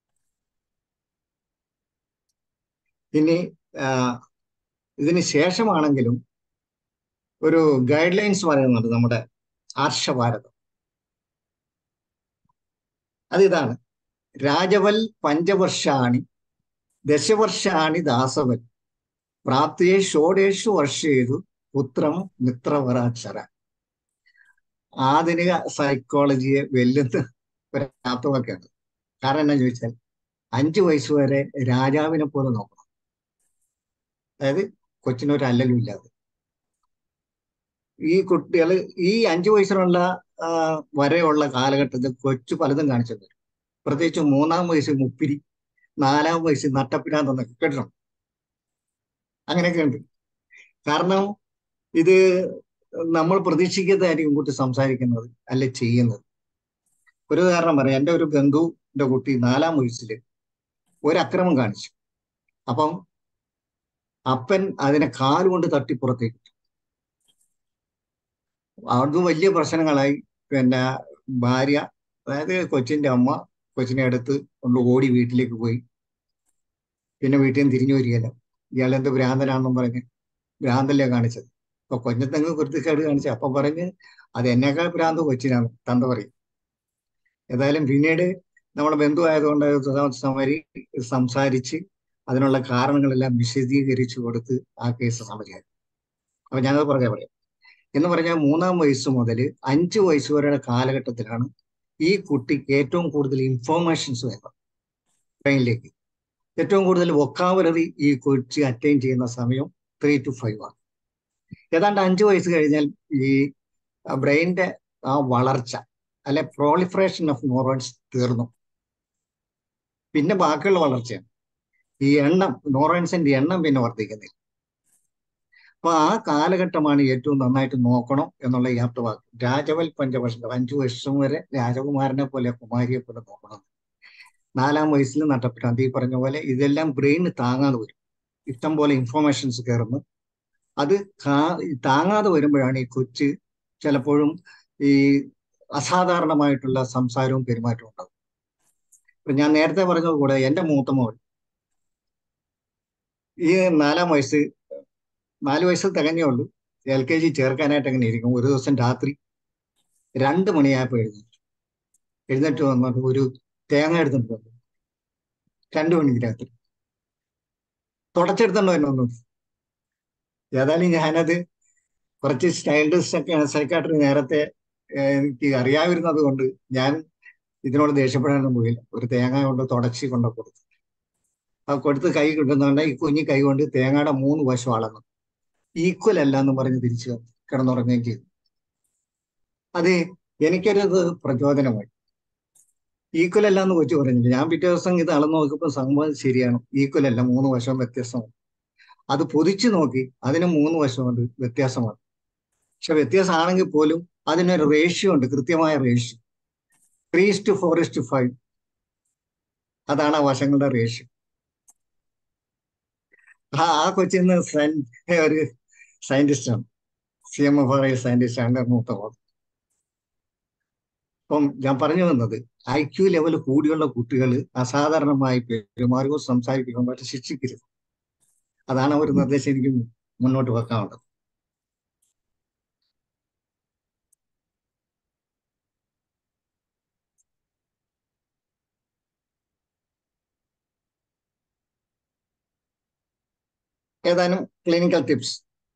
ഇനി ആ, ഇതിന് ശേഷമാണെങ്കിലും ഒരു ഗൈഡ് ലൈൻസ് പറയുന്നുണ്ട് നമ്മുടെ ആർഷഭാരതം അതിതാണ് രാജവൽ പഞ്ചവർഷാണി ദശവർഷാണി ദാസവൽ പ്രാപ്തിയെ ഷോഡേഷു വർഷേതു പുത്രം മിത്രവരാക്ഷര ആധുനിക സൈക്കോളജിയെ വെല്ലുന്ന ഒരു ആത്മവാക്യാണ് കാരണം എന്നാ ചോദിച്ചാൽ അഞ്ചു വയസ്സ് വരെ രാജാവിനെ പോലെ നോക്കണം അതായത് കൊച്ചിനൊരു അല്ലലും ഇല്ലാതെ ഈ കുട്ടികൾ ഈ അഞ്ചു വയസ്സിലുള്ള ആ, വരെയുള്ള കാലഘട്ടത്തിൽ കൊച്ചു പലതും കാണിച്ചു തരും പ്രത്യേകിച്ച് മൂന്നാം വയസ്സിൽ മുപ്പിരി നാലാം വയസ്സിൽ നട്ടപ്പിരാന്തെന്നൊക്കെ കേട്ടിട്ടുണ്ട് അങ്ങനെയൊക്കെ ഉണ്ട് കാരണം ഇത് നമ്മൾ പ്രതീക്ഷിക്കാതായിരിക്കും കുട്ടി സംസാരിക്കുന്നത് അല്ലെ ചെയ്യുന്നത് ഒരു ഉദാഹരണം പറയാം എൻ്റെ ഒരു ബന്ധുവിന്റെ കുട്ടി നാലാം വയസ്സിൽ ഒരു അക്രമം കാണിച്ചു അപ്പം അപ്പൻ അതിനെ കാലുകൊണ്ട് തട്ടി പുറത്തേക്ക് ഇട്ടു. അത് വലിയ പ്രശ്നങ്ങളായി പിന്നെ ഭാര്യ അതായത് കൊച്ചിന്റെ അമ്മ കൊച്ചിനെ എടുത്ത് കൊണ്ട് ഓടി വീട്ടിലേക്ക് പോയി പിന്നെ വീട്ടിൽ നിന്ന് തിരിഞ്ഞു വരികയില്ല ഇയാൾ എന്ത് ഭ്രാന്തനാണെന്നും പറഞ്ഞ് ഭ്രാന്തല്ലേ കാണിച്ചത് അപ്പൊ കൊഞ്ഞത്തെങ്ങ് കുരുത്തിക്കേട് കാണിച്ചു അപ്പൊ പറഞ്ഞ് അത് എന്നേക്കാൾ ഭ്രാന്ത് കൊച്ചിനാണ് തന്ത പറയും ഏതായാലും പിന്നീട് നമ്മുടെ ബന്ധുവായതുകൊണ്ട് അത് സമരി സംസാരിച്ച് അതിനുള്ള കാരണങ്ങളെല്ലാം വിശദീകരിച്ചു കൊടുത്ത് ആ കേസ് സമരിയായി അപ്പൊ ഞാനത് പറഞ്ഞ പറയാം എന്ന് പറഞ്ഞാൽ മൂന്നാം വയസ്സ് മുതൽ അഞ്ച് വയസ്സ് വരെയുള്ള കാലഘട്ടത്തിലാണ് ഈ കുട്ടിക്ക് ഏറ്റവും കൂടുതൽ ഇൻഫോർമേഷൻസ് വേണം ബ്രെയിനിലേക്ക് ഏറ്റവും കൂടുതൽ വൊക്കാബുലറി ഈ കൊച്ചി അറ്റൈൻ ചെയ്യുന്ന സമയം ത്രീ ടു ഫൈവ് ആണ് ഏതാണ്ട് അഞ്ച് വയസ്സ് കഴിഞ്ഞാൽ ഈ ബ്രെയിനിന്റെ ആ വളർച്ച അല്ലെ പ്രോളിഫറേഷൻ ഓഫ് ന്യൂറോൺസ് തീർന്നു പിന്നെ ബാക്കിയുള്ള വളർച്ചയാണ് ഈ എണ്ണം ന്യൂറോൺസിന്റെ എണ്ണം പിന്നെ വർദ്ധിക്കുന്നില്ല അപ്പൊ ആ കാലഘട്ടമാണ് ഏറ്റവും നന്നായിട്ട് നോക്കണം എന്നുള്ള ഈ ആപ്തവാക്യം രാജവൽ പഞ്ചവർഷം അഞ്ചു വർഷം വരെ രാജകുമാരനെ പോലെ കുമാരിയെ പോലെ നോക്കണം നാലാം വയസ്സിൽ നട്ടപ്രാന്തി ഈ പറഞ്ഞ പോലെ ഇതെല്ലാം ബ്രെയിന് താങ്ങാതെ വരും ഇഷ്ടം പോലെ ഇൻഫോർമേഷൻസ് കയറുന്നു അത് താങ്ങാതെ വരുമ്പോഴാണ് ഈ കൊച്ച് ചിലപ്പോഴും ഈ അസാധാരണമായിട്ടുള്ള സംസാരവും പെരുമാറ്റവും ഉണ്ടാകും ഇപ്പൊ ഞാൻ നേരത്തെ പറഞ്ഞതുകൂടെ എന്റെ മൂത്ത മോൾ ഈ നാലാം വയസ്സ് നാല് വയസ്സിൽ തികഞ്ഞേ ഉള്ളൂ എൽ കെ ജി ചേർക്കാനായിട്ട് അങ്ങനെ ഇരിക്കും ഒരു ദിവസം രാത്രി രണ്ട് മണിയായപ്പോൾ എഴുന്നേറ്റു എഴുന്നേറ്റ് വന്നിട്ട് ഒരു തേങ്ങ എടുത്തിട്ട് വന്നു രണ്ടു മണിക്ക് രാത്രി തുടച്ചെടുത്തോണ്ട് വന്നു ഏതായാലും ഞാനത് കുറച്ച് സ്റ്റൈലിസ്റ്റ് ഒക്കെ സൈക്കാട്രി നേരത്തെ എനിക്ക് അറിയാതിരുന്നത് കൊണ്ട് ഞാൻ ഇതിനോട് ദേഷ്യപ്പെടാനൊന്നും പോയില്ല ഒരു തേങ്ങ കൊണ്ട് തുടച്ച് കൊണ്ട് കൊടുത്തു അത് കൊടുത്ത് കൈ കിട്ടുന്നതുകൊണ്ട് ഈ കുഞ്ഞി കൈ കൊണ്ട് തേങ്ങയുടെ മൂന്ന് വശം അളന്നു ഈക്വൽ അല്ല എന്ന് പറഞ്ഞ് തിരിച്ച് കിടന്നുറങ്ങുകയും ചെയ്തു അത് എനിക്കൊരു പ്രചോദനമായി ഈക്വൽ അല്ല എന്ന് കൊച്ചു പറഞ്ഞില്ല ഞാൻ പിറ്റേ ദിവസം ഇത് അളന്ന് നോക്കിയപ്പോൾ സംഭവം ശരിയാണ് ഈക്വൽ അല്ല മൂന്ന് വശവും വ്യത്യസ്തമാണ് അത് പൊതിച്ചു നോക്കി അതിന് മൂന്ന് വശമുണ്ട് വ്യത്യാസമാണ് പക്ഷെ വ്യത്യാസമാണെങ്കിൽ പോലും അതിനൊരു റേഷ്യോ ഉണ്ട് കൃത്യമായ ratio three two four two five അതാണ് ആ വശങ്ങളുടെ റേഷ്യോ ആ ആ കൊച്ചിന്ന് ഒരു സയന്റിസ്റ്റാണ് C M F R I സയന്റിസ്റ്റാണ് മൂത്ത മോൾ അപ്പം ഞാൻ പറഞ്ഞു വന്നത് ഐ ക്യു ലെവൽ കൂടിയുള്ള കുട്ടികൾ അസാധാരണമായി പെരുമാറുകയോ സംസാരിക്കുകയോ മറ്റും ശിക്ഷിക്കരുത് അതാണ് ഒരു നിർദ്ദേശം എനിക്ക് മുന്നോട്ട് വെക്കാനുള്ളത് ഏതാനും ക്ലിനിക്കൽ ടിപ്സ്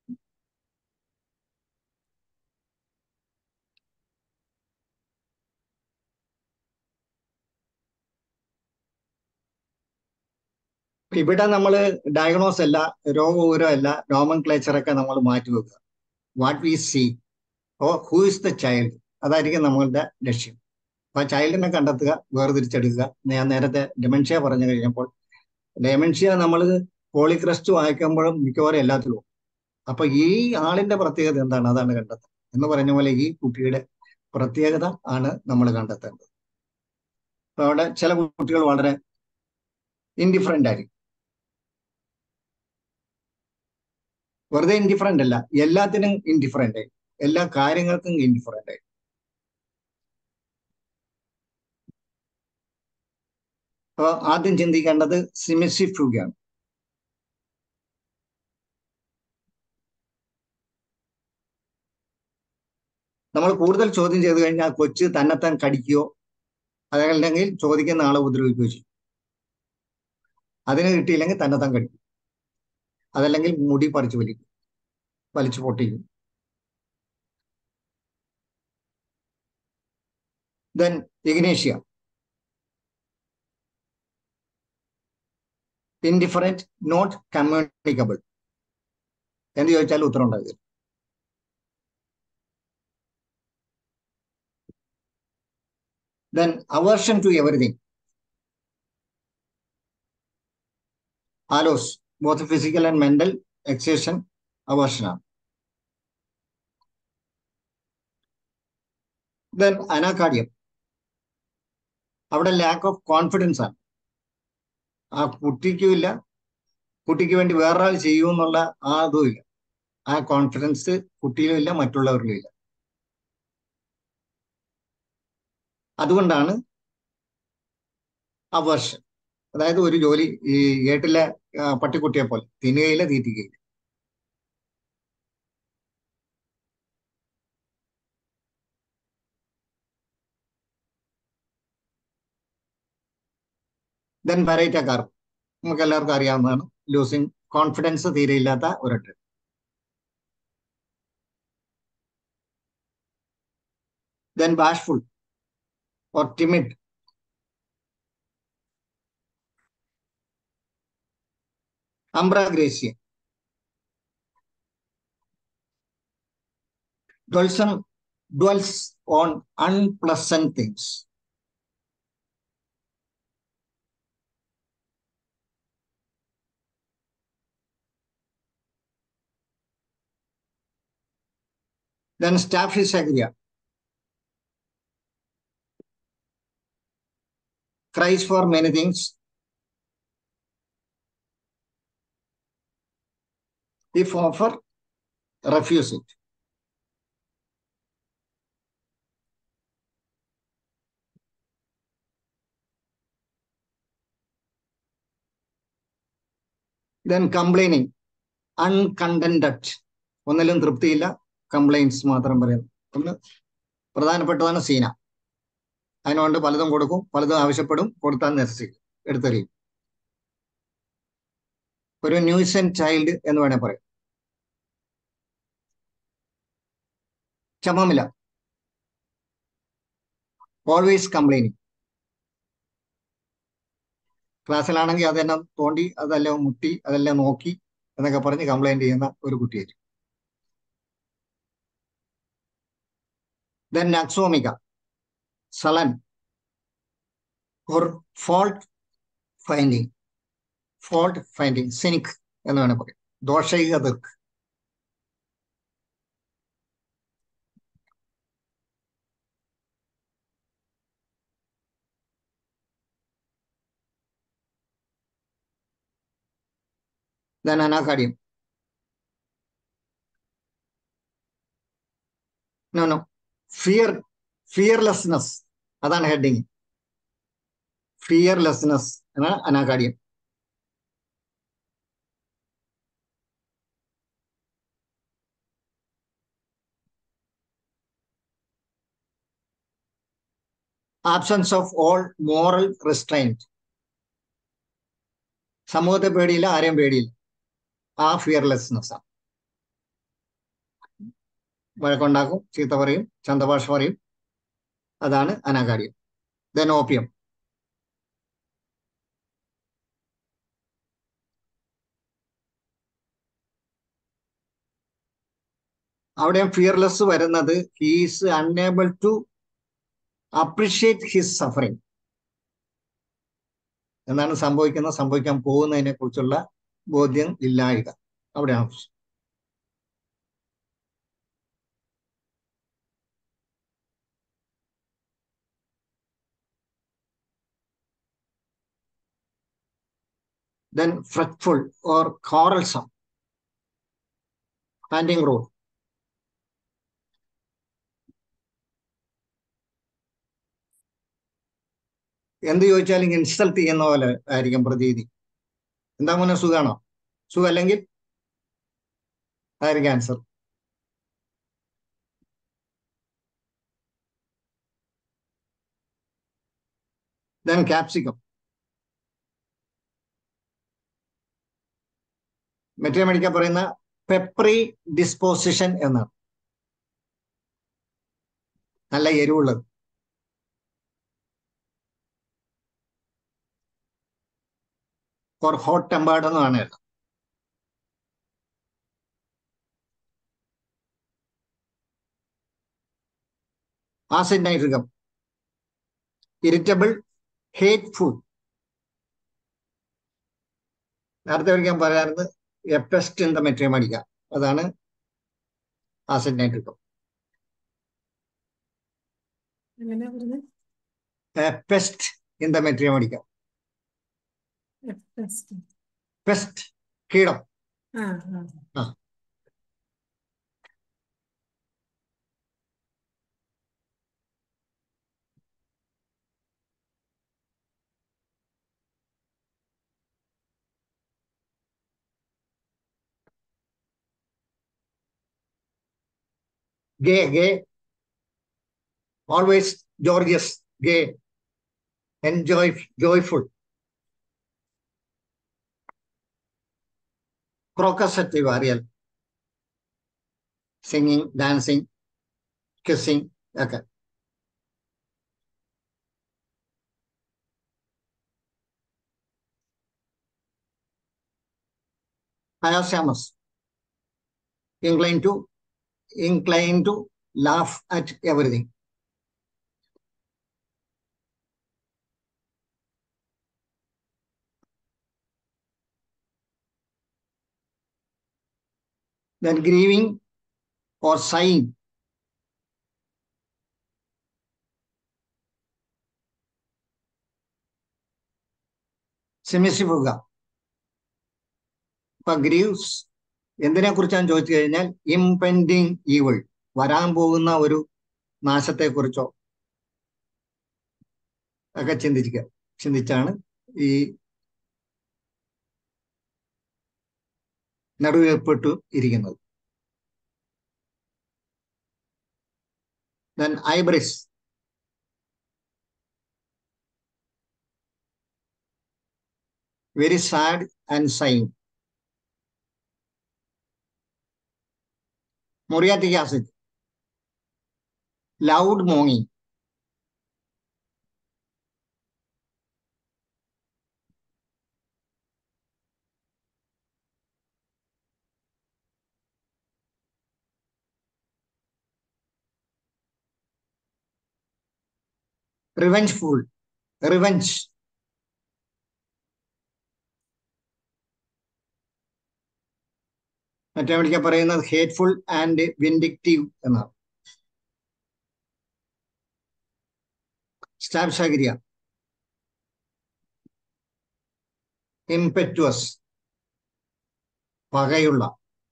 ഇവിടെ നമ്മൾ ഡയഗ്നോസ് അല്ല രോഗവിവരം അല്ല നോമൻ ക്ലേച്ചർ ഒക്കെ നമ്മൾ മാറ്റി വെക്കുക what we see oh who is the child അതായിരിക്കും നമ്മളുടെ ലക്ഷ്യം അപ്പൊ ആ ചൈൽഡിനെ കണ്ടെത്തുക വേർതിരിച്ചെടുക്കുക ഞാൻ നേരത്തെ ഡെമൻഷ്യ പറഞ്ഞു കഴിഞ്ഞപ്പോൾ ഡെമൻഷ്യ നമ്മൾ പോളിക്രസ്റ്റ് വായിക്കുമ്പോഴും മിക്കവാറും എല്ലാത്തിലും അപ്പൊ ഈ ആളിന്റെ പ്രത്യേകത എന്താണ് അതാണ് കണ്ടെത്തുന്നത് എന്ന് പറഞ്ഞ പോലെ ഈ കുട്ടിയുടെ പ്രത്യേകത ആണ് നമ്മൾ കണ്ടെത്തേണ്ടത് അപ്പൊ അവിടെ ചില കുട്ടികൾ വളരെ ഇൻഡിഫറൻ്റ് ആയിരിക്കും വെറുതെ ഇൻഡിഫറൻ്റ് അല്ല എല്ലാത്തിനും ഇൻഡിഫറൻ്റ് ആയി എല്ലാ കാര്യങ്ങൾക്കും ഇൻഡിഫറൻ്റ് ആയി അപ്പൊ ആദ്യം ചിന്തിക്കേണ്ടത് സിമിസി ഫ്യൂഗാണ് നമ്മൾ കൂടുതൽ ചോദ്യം ചെയ്തു കഴിഞ്ഞാൽ കൊച്ച് തന്നെത്താൻ കടിക്കുകയോ അതല്ലെങ്കിൽ ചോദിക്കുന്ന ആളെ ഉപദ്രവിക്കുകയോ ചെയ്യും അതിന് കിട്ടിയില്ലെങ്കിൽ തന്നെത്താൻ കടിക്കും അതല്ലെങ്കിൽ മുടി പറിച്ചു വലിക്കും വലിച്ചു പൊട്ടിക്കും then Ignatia indifferent not communicable എന്ന് ചോദിച്ചാൽ ഉത്തരം ഉണ്ടാകുക then aversion to everything also both physical and mental exertion അവേർഷനാണ് ദെൻ അനാകാർഡിയം അവിടെ ലാക്ക് ഓഫ് കോൺഫിഡൻസ് ആണ് ആ കുട്ടിക്കും ഇല്ല കുട്ടിക്ക് വേണ്ടി വേറൊരാൾ ചെയ്യുമെന്നുള്ള ആ അതും ഇല്ല ആ കോൺഫിഡൻസ് കുട്ടിയിലും ഇല്ല മറ്റുള്ളവരിലും ഇല്ല അതുകൊണ്ടാണ് അവേർഷൻ അതായത് ഒരു ജോലി ഈ ഏട്ടിലെ പട്ടിക്കുട്ടിയെ പോലെ തിന്നുകയില്ല തീറ്റിക്കുകയില്ല ദെൻ വെറൈറ്റ കാർ നമുക്ക് എല്ലാവർക്കും അറിയാവുന്നതാണ് ലൂസിങ് കോൺഫിഡൻസ് തീരെയില്ലാത്ത ഒരൊട്ട് then bashful or timid Ambra grisea dwells on dwells on unpleasant things Then Staphysagria. Cries for many things. If offer, refuse it. Then complaining, uncontented. ഒന്നിലും തൃപ്തിയില്ല കംപ്ലൈൻസ് മാത്രം പറയുന്നു ഒന്ന് പ്രധാനപ്പെട്ടതാണ് സീന അതിനുകൊണ്ട് പലതും കൊടുക്കും പലതും ആവശ്യപ്പെടും കൊടുത്താൽ നിരസിക്കും എടുത്തെറിയും ഒരു ന്യൂസൻ ചൈൽഡ് എന്ന് വേണേൽ പറയാം ക്ഷമമില്ല ഓൾവേസ് കംപ്ലൈനിങ് ക്ലാസ്സിലാണെങ്കിൽ അതെല്ലാം തോണ്ടി അതെല്ലാം മുട്ടി അതെല്ലാം നോക്കി എന്നൊക്കെ പറഞ്ഞ് കംപ്ലൈന്റ് ചെയ്യുന്ന ഒരു കുട്ടിയായിരിക്കും then Nux vomica sullen or fault finding fault finding cynic എന്ന് വേണേൽ പറയാം ദോഷൈക ദീർക്ക് then Anacardium no no fear fearlessness അതാണ് ഹെഡിങ് ഫിയർലെസ്നെസ് എന്നാണ് Anacardium absence of all moral restraint സമൂഹത്തെ പേടിയില്ല ആരെയും പേടിയില്ല ആ ഫിയർലെസ്നെസ് ആണ് വഴക്കുണ്ടാക്കും ചീത്ത പറയും ചന്തഭാഷ പറയും അതാണ് അനാകാരിയം ദെൻ ഓപ്പിയം അവിടെയും ഫിയർലെസ് വരുന്നത് he's unable to appreciate his suffering എന്താണ് സംഭവിക്കുന്നത് സംഭവിക്കാൻ പോകുന്നതിനെ കുറിച്ചുള്ള ബോധ്യം ഇല്ലായിക അവിടെയാണ് പ്രശ്നം then fretful or quarrelsome. Handing rule. എന്ത് ചോദിച്ചാലും ഇൻസൾട്ട് ചെയ്യുന്ന പോലെ ആയിരിക്കും പ്രതീതി എന്താ മോനെ സുഖാണോ സുഖം അല്ലെങ്കിൽ അതായിരിക്കും ആൻസർ ദെൻ ക്യാപ്സിക്കം മെറ്റീരിയൽ മേടിക്കാൻ പറയുന്ന പെപ്പറി ഡിസ്പോസിഷൻ എന്നാണ് നല്ല എരിവുള്ളത് ഫോർ ഹോട്ട് ടെമ്പേർഡ് എന്നാണ് എഴുതാം ആസിഡ് നൈട്രികം ഇറിറ്റബിൾ ഹേറ്റ്ഫുൾ നേരത്തെ ഒരിക്കൽ പറയാറുണ്ട് എപ്പസ്റ്റ് ഇൻ ദ മെറ്റീരിയൽ അടിക്കുക അതാണ് ആസിഡ് നൈട്രിക്കം എങ്ങനെയാ പറഞ്ഞത് പെസ്റ്റ് ഇൻ ദ മെറ്റീരിയൽ അടിക്കുക ടെസ്റ്റ് പെസ്റ്റ് കീടം ആ ആ ആ gay gay always gorgeous gay enjoy joyful Crocus sativus അറിയാൽ സിംഗിങ് ഡാൻസിങ് കിസ്സിങ് ഒക്കെ Hyoscyamus inclined to inclined to laugh at everything. Then grieving or sighing സെമിസിഫുക ഇപ്പൊ ഗ്രീവ്സ് എന്തിനെ കുറിച്ചാണ് ചോദിച്ചു കഴിഞ്ഞാൽ ഇംപെൻഡിങ് ഈവിൾ വരാൻ പോകുന്ന ഒരു നാശത്തെക്കുറിച്ചോ ഒക്കെ ചിന്തിക്കുക ചിന്തിച്ചാണ് ഈ നടുവേർപ്പെട്ടു ഇരിക്കുന്നത് then Iberis very sad and sign muriatic acid loud moaning revengeful revenge മറ്റേ വിളിക്കാൻ പറയുന്നത് ഹേറ്റ്ഫുൾ ആൻഡ് വിൻഡിക്റ്റീവ് എന്നാണ് സ്റ്റാബ്ഷാഗിരിയ ഇംപെറ്റുവസ് പകയുള്ള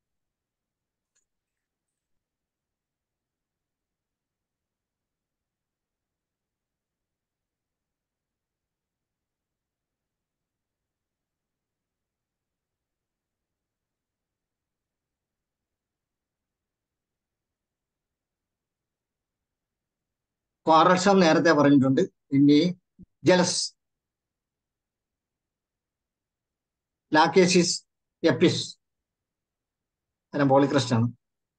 ക്വാറൽസം നേരത്തെ പറഞ്ഞിട്ടുണ്ട് ഇനി ജലസ് ലാക്കേസിസ് എപ്പിസ് അതിനെ പോളിക്രസ്റ്റ് ആണ്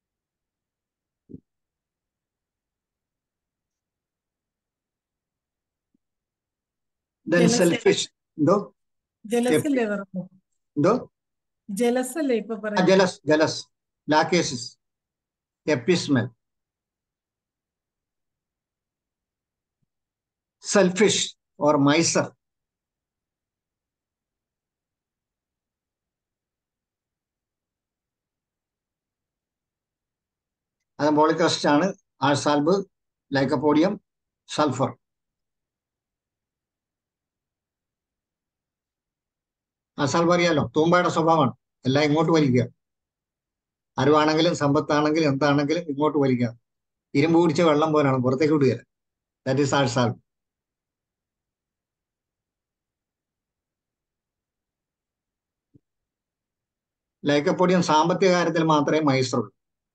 ദെൻ Jealous. സെൽഫിഷ് എന്തോ ജലസ് അല്ലേ പറഞ്ഞു എന്തോ ജലസ് അല്ലേ ഇപ്പൊ പറയുന്നത് jealous jealous Lachesis Apis mel selfish or miser അത് പോളിക്രസ്റ്റ് ആണ് ആൾസാൽബ് ലൈക്കപ്പോഡിയം സൾഫർ ആൾസാൽബ് അറിയാലോ തൂമ്പയുടെ സ്വഭാവമാണ് എല്ലാം ഇങ്ങോട്ട് വലിക്കുക അറിവാണെങ്കിലും സമ്പത്താണെങ്കിലും എന്താണെങ്കിലും ഇങ്ങോട്ട് വലിക്കുക ഇരുമ്പ് കുടിച്ച വെള്ളം പോലാണ് പുറത്തേക്ക് വിടുക ദാറ്റ് ഈസ് ആൾസാൽബ് ലൈക്കപ്പൊടിയും സാമ്പത്തിക കാര്യത്തിൽ മാത്രമേ മൈസറുള്ളൂ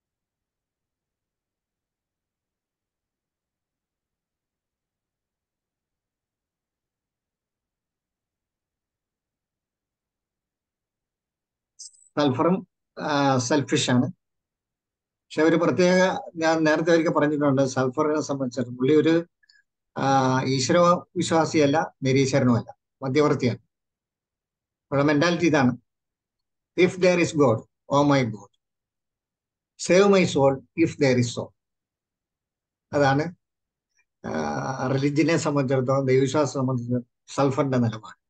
സൾഫറും സെൽഫിഷ് ആണ് പക്ഷെ ഒരു പ്രത്യേക ഞാൻ നേരത്തെ ഒരിക്കൽ പറഞ്ഞിട്ടുണ്ട് സൾഫറിനെ സംബന്ധിച്ചിടത്തോളം പുള്ളി ഒരു ആ, ഈശ്വര വിശ്വാസിയല്ല നിരീശ്വരനുമല്ല മധ്യവർത്തിയാണ് അവരുടെ മെന്റാലിറ്റി ഇതാണ് if there is God oh my God save my soul if there is soul അതാണ് റിലിജിനെ സംബന്ധിച്ചിടത്തോളം ദൈവവിശ്വാസം സംബന്ധിച്ചിടത്തോളം സൾഫറിന്റെ നിലപാട്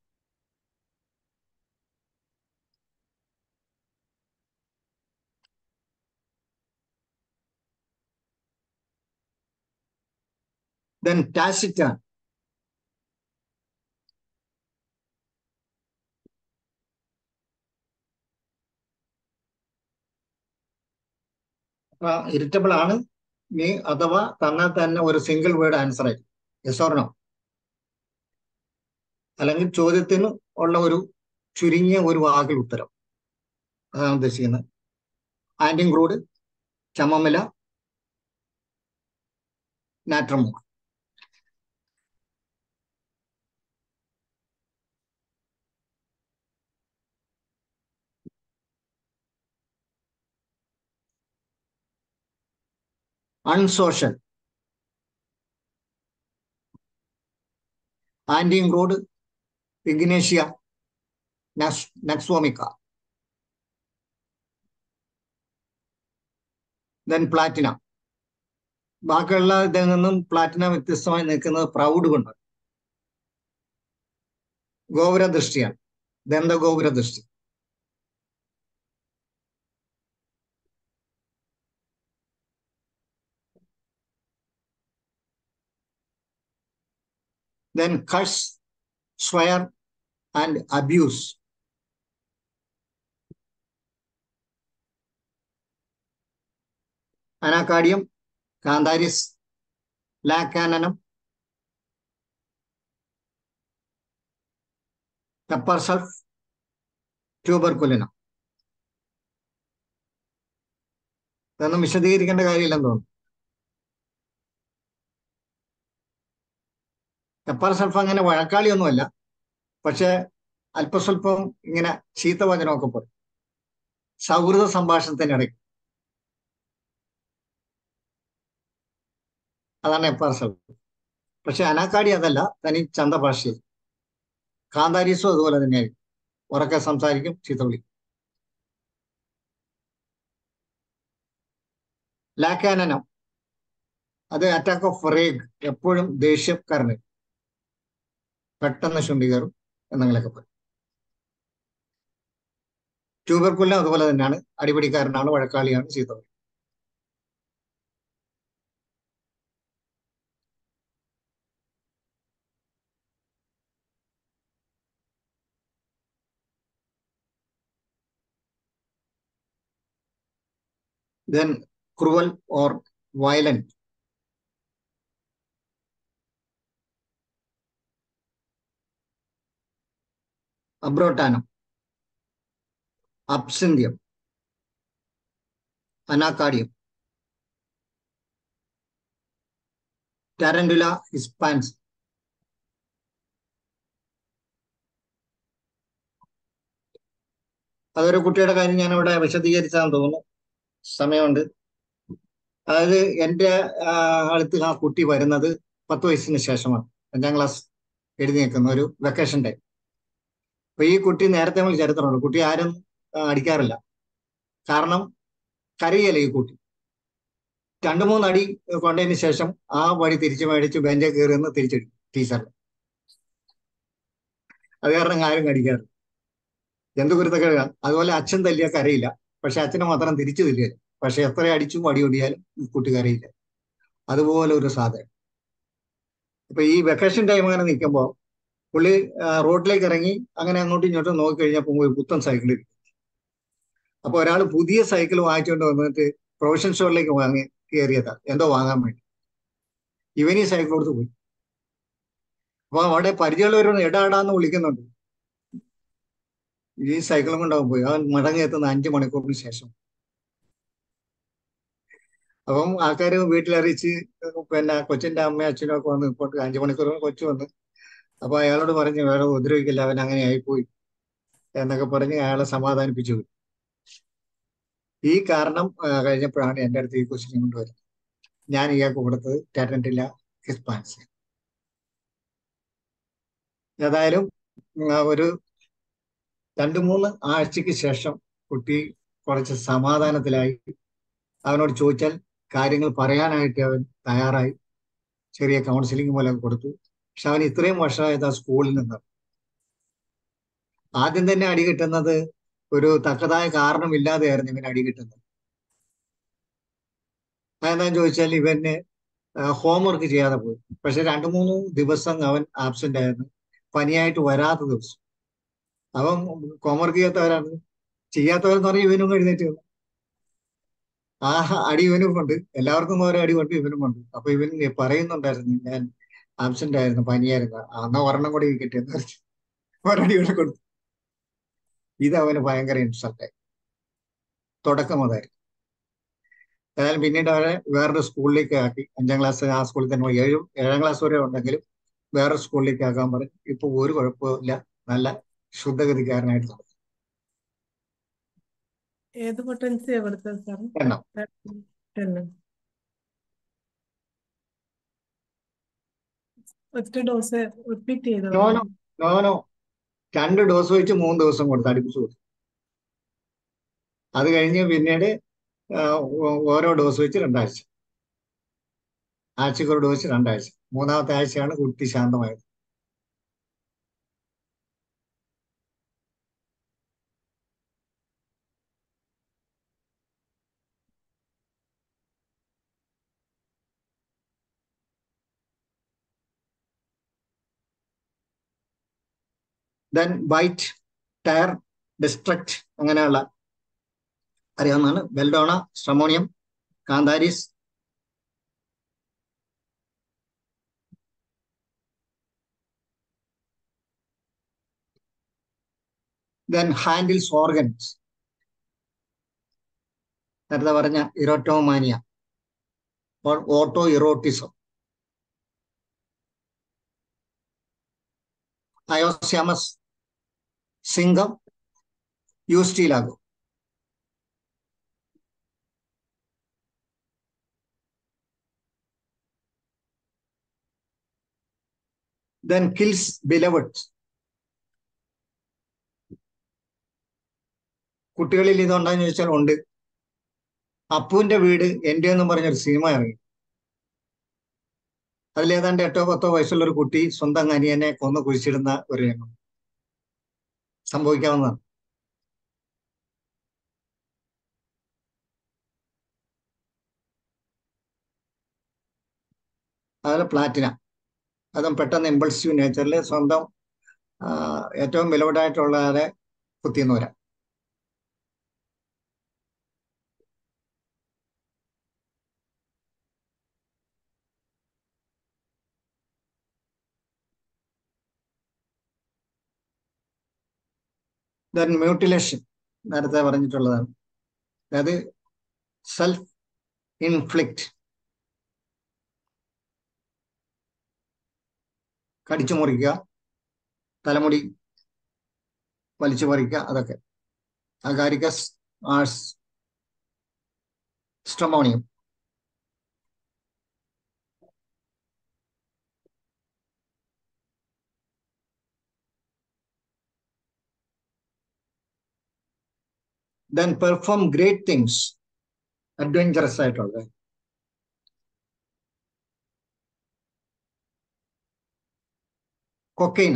ദെൻ ടാസിറ്റാൻ ഇറിറ്റബിൾ ആണ് നീ അഥവാ തന്നാൽ തന്നെ ഒരു സിംഗിൾ വേർഡ് ആൻസർ ആയിരിക്കും യെസ് ഓർ നോ അല്ലെങ്കിൽ ചോദ്യത്തിന് ഉള്ള ഒരു ചുരുങ്ങിയ ഒരു വാക്കിൽ ഉത്തരം അതാണ് ഉദ്ദേശിക്കുന്നത് Antim crud Chamomilla Natrum unsocial Antim crud Ignatia Nux vomica then Platina ബാക്കിയുള്ള ഇതിൽ നിന്നും പ്ലാറ്റിന വ്യത്യസ്തമായി നിൽക്കുന്നത് പ്രൗഡ് കൊണ്ട് ഗോപുര ദൃഷ്ടിയാണ് ദന്ത ഗോപുര ദൃഷ്ടി then curse, swear, and abuse. Anacardium, Cantharis, Lacananum, pepper sulf, tuberculinum. ഇതൊന്നും വിശദീകരിക്കേണ്ട കാര്യമില്ലെന്ന് തോന്നുന്നു പെപ്പർ സൾഫ് അങ്ങനെ വഴക്കാളിയൊന്നുമല്ല പക്ഷെ അല്പസ്വല്പം ഇങ്ങനെ ചീത്തവചനമൊക്കെ പോയി സൗഹൃദ സംഭാഷണത്തിനിടയ്ക്ക് അതാണ് എപ്പാർ സൾഫ് പക്ഷെ അനാക്കാടി അതല്ല തനി ചന്ത ഭാഷയിൽ കാന്താരീസും അതുപോലെ തന്നെയായിരിക്കും ഉറക്കെ സംസാരിക്കും ചീത്ത വിളിക്കും ലാക്കാനനം അത് അറ്റാക്ക് ഓഫ് റേഗ് എപ്പോഴും ദേഷ്യക്കാരന് പെട്ടെന്ന് ശുണ്ടി കയറും എന്നങ്ങനെയൊക്കെ പറയും ട്യൂബർക്കുലം അതുപോലെ തന്നെയാണ് അടിപിടിക്കാരനാണ് വഴക്കാളിയാണ് ചീത്ത പറയും then cruel or violent. Abrotanum, absinthium, anacardium, tarantula hispans. അതൊരു കുട്ടിയുടെ കാര്യം ഞാൻ ഇവിടെ വിശദീകരിച്ചാന്ന് തോന്നുന്നു സമയമുണ്ട് അതായത് എൻ്റെ ആ, അടുത്ത് ആ കുട്ടി വരുന്നത് പത്ത് വയസ്സിന് ശേഷമാണ് അഞ്ചാം ക്ലാസ് എഴുതി നിൽക്കുന്ന ഒരു വെക്കേഷൻ ടൈം അപ്പൊ ഈ കുട്ടി നേരത്തെ നമ്മൾ ചരിത്രമുണ്ട് കുട്ടി ആരും ആ, അടിക്കാറില്ല കാരണം കരയല്ല ഈ കുട്ടി രണ്ടു മൂന്ന് അടി കൊണ്ടതിന് ശേഷം ആ വഴി തിരിച്ചു മേടിച്ച് ബെഞ്ചിൽ കയറി നിന്ന് തിരിച്ചടിക്കും ടീച്ചറിന് അത് കാരണം ആരും കടിക്കാറ് എന്ത് കുരുത്തക്കേടാ അതുപോലെ അച്ഛൻ തല്ലിയ കരയില്ല പക്ഷെ അച്ഛനെ മാത്രം തിരിച്ചു തല്ലിയല്ല പക്ഷെ എത്ര അടിച്ചും അടി ഒടിയാലും ഈ കുട്ടി കരയില്ല അതുപോലെ ഒരു സാധനം ഇപ്പൊ ഈ വെക്കേഷൻ ടൈം അങ്ങനെ നിൽക്കുമ്പോൾ പുള്ളി ആ, റോഡിലേക്ക് ഇറങ്ങി അങ്ങനെ അങ്ങോട്ടും ഇങ്ങോട്ടും നോക്കി കഴിഞ്ഞപ്പോൾ ഒരു പുത്തൻ സൈക്കിൾ അപ്പൊ ഒരാൾ പുതിയ സൈക്കിൾ വാങ്ങിച്ചുകൊണ്ട് വന്നിട്ട് പ്രൊഫഷൻ സ്റ്റോറിലേക്ക് വാങ്ങി കയറിയതാ എന്തോ വാങ്ങാൻ വേണ്ടി ഇവൻ ഈ സൈക്കിൾ കൊടുത്ത് പോയി അപ്പൊ അവിടെ പരിചയമുള്ളവരോട് എടാടാന്ന് വിളിക്കുന്നുണ്ട് ഈ സൈക്കിളും കൊണ്ടാവും പോയി അവൻ മടങ്ങി എത്തുന്ന അഞ്ചു മണിക്കൂറിന് ശേഷം അപ്പം ആൾക്കാർ വീട്ടിലറിയിച്ച് പിന്നെ കൊച്ചിന്റെ അമ്മയും അച്ഛനും ഒക്കെ വന്ന് ഇപ്പോൾ അഞ്ചു മണിക്കൂർ കൊച്ചു വന്ന് അപ്പൊ അയാളോട് പറഞ്ഞു വേറെ ഉപദ്രവിക്കില്ല അവൻ അങ്ങനെ ആയിപ്പോയി എന്നൊക്കെ പറഞ്ഞ് അയാളെ സമാധാനിപ്പിച്ചു വിട്ടു. ഈ കാരണം ആ, കഴിഞ്ഞപ്പോഴാണ് എൻ്റെ അടുത്ത് ഈ ക്വസ്റ്റ്യൻ കൊണ്ടുവരുന്നത് ഞാൻ ഇയാൾക്ക് കൊടുത്തത് ടാറ്റന്റില്ല ഹിസ്പാൻസ് ഏതായാലും ഉം, ആ ഒരു രണ്ടു മൂന്ന് ആഴ്ചക്ക് ശേഷം കുട്ടി കുറച്ച് സമാധാനത്തിലായി അവനോട് ചോദിച്ചാൽ കാര്യങ്ങൾ പറയാനായിട്ട് അവൻ തയ്യാറായി ചെറിയ കൗൺസിലിംഗ് മൂലം കൊടുത്തു പക്ഷെ അവൻ ഇത്രയും വർഷമായത് ആ സ്കൂളിൽ നിന്ന് ആദ്യം തന്നെ അടി കിട്ടുന്നത് ഒരു തക്കതായ കാരണമില്ലാതെയായിരുന്നു ഇവൻ അടി കിട്ടുന്നത് അതെന്താന്ന് ചോദിച്ചാൽ ഇവന് ഹോംവർക്ക് ചെയ്യാതെ പോയി പക്ഷെ രണ്ടു മൂന്ന് ദിവസം അവൻ ആബ്സെന്റ് ആയിരുന്നു പനിയായിട്ട് വരാത്ത ദിവസം അവൻ ഹോംവർക്ക് ചെയ്യാത്തവരാണ് ചെയ്യാത്തവരെന്ന് പറഞ്ഞാൽ ഇവനും എഴുന്നേറ്റ് വന്നു ആ അടി ഇവനും കൊണ്ട് എല്ലാവർക്കും ഓരോ അടി കൊണ്ട് ഇവനും കൊണ്ട് അപ്പൊ ഇവൻ പറയുന്നുണ്ടായിരുന്നു ഞാൻ ആബ്സെന്റ് ആയിരുന്നു പനിയായിരുന്നു അന്ന് ഒരെണ്ണം കൂടി കിട്ടിയെന്ന് പറഞ്ഞു ഒരടി കൂടെ കൊടുത്തു ഇത് അവന് ഭയങ്കര ഇൻസൾട്ട് ആയി തുടക്കം അതായിരുന്നു ഏതായാലും പിന്നീട് അവരെ വേറൊരു സ്കൂളിലേക്ക് ആക്കി അഞ്ചാം ക്ലാസ് ആ സ്കൂളിൽ തന്നെ പോയി. ഏഴും ഏഴാം ക്ലാസ് വരെ ഉണ്ടെങ്കിലും വേറൊരു സ്കൂളിലേക്ക് ആക്കാൻ പറഞ്ഞു ഇപ്പൊ ഒരു കുഴപ്പമില്ല നല്ല ശുദ്ധഗതിക്കാരനായിട്ട് നടക്കും ഏത് പൊട്ടൻസിയാ കൊടുത്തത് സാർ എണ്ണം ടെന്ന് ഒറ്റ ഡോസ് റിപ്പീറ്റ് ചെയ്തോ നോനോ നോനോ രണ്ട് ഡോസ് വെച്ച് മൂന്ന് ദിവസം കൊടുത്ത് അടുപ്പിച്ചു കൊടുത്തു അത് കഴിഞ്ഞ് പിന്നീട് ആ, ഓ- ഓരോ ഡോസ് വെച്ച് രണ്ടാഴ്ച ആഴ്ചക്ക് ഒരു ഡോസ് രണ്ടാഴ്ച മൂന്നാമത്തെ ആഴ്ചയാണ് കുട്ടി ശാന്തമായത് ദെൻ ബൈറ്റ് ടയർ ഡിസ്ട്രക്ട് അങ്ങനെയുള്ള അറിയാവുന്നതാണ് Belladonna Stramonium Cantharis then handles organs നേരത്തെ പറഞ്ഞ ഇറോട്ടോമാനിയ ഓട്ടോ ഇറോട്ടിസം അയോസ്യാമസ് സിംഗം യൂസ്റ്റീലാഗോ then kills beloved കുട്ടികളിൽ ഇതുണ്ടെന്ന് ചോദിച്ചാൽ ഉണ്ട് അപ്പുവിന്റെ വീട് എന്റെ എന്ന് പറഞ്ഞൊരു സിനിമ ഇറങ്ങി അതിലേതാണ്ട് എട്ടോ പത്തോ വയസ്സുള്ള ഒരു കുട്ടി സ്വന്തം അനിയനെ കൊന്നു കുഴിച്ചിടുന്ന ഒരു രംഗം സംഭവിക്കാവുന്നതാണ് അതുപോലെ പ്ലാറ്റിന അതും പെട്ടെന്ന് ഇമ്പൾസീവ് നേച്ചറിൽ സ്വന്തം ആ, ഏറ്റവും വിലവടായിട്ടുള്ളവരെ കുത്തിയെന്ന് വരാം ദെൻ മ്യൂട്ടിലേഷൻ നേരത്തെ പറഞ്ഞിട്ടുള്ളതാണ് അതായത് സെൽഫ് ഇൻഫ്ലിക്റ്റ് കടിച്ചു മുറിക്കുക തലമുടി വലിച്ചു പറിക്കുക അതൊക്കെ Agaricus Ars Stramonium then perform great things adventurous ആയിട്ടുള്ളത് cocaine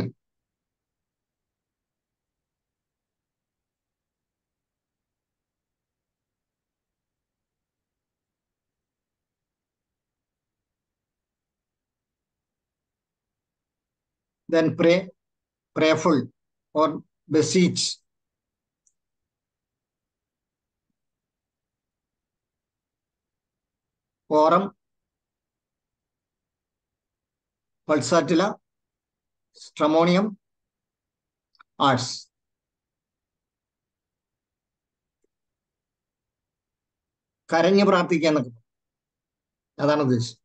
then pray, prayerful or beseech. Forum, pulsatilla, stramonium, arts. കരഞ്ഞ് പ്രാർത്ഥിക്കുക എന്നൊക്കെ പറയും. അതാണ് ഉദ്ദേശിച്ചത്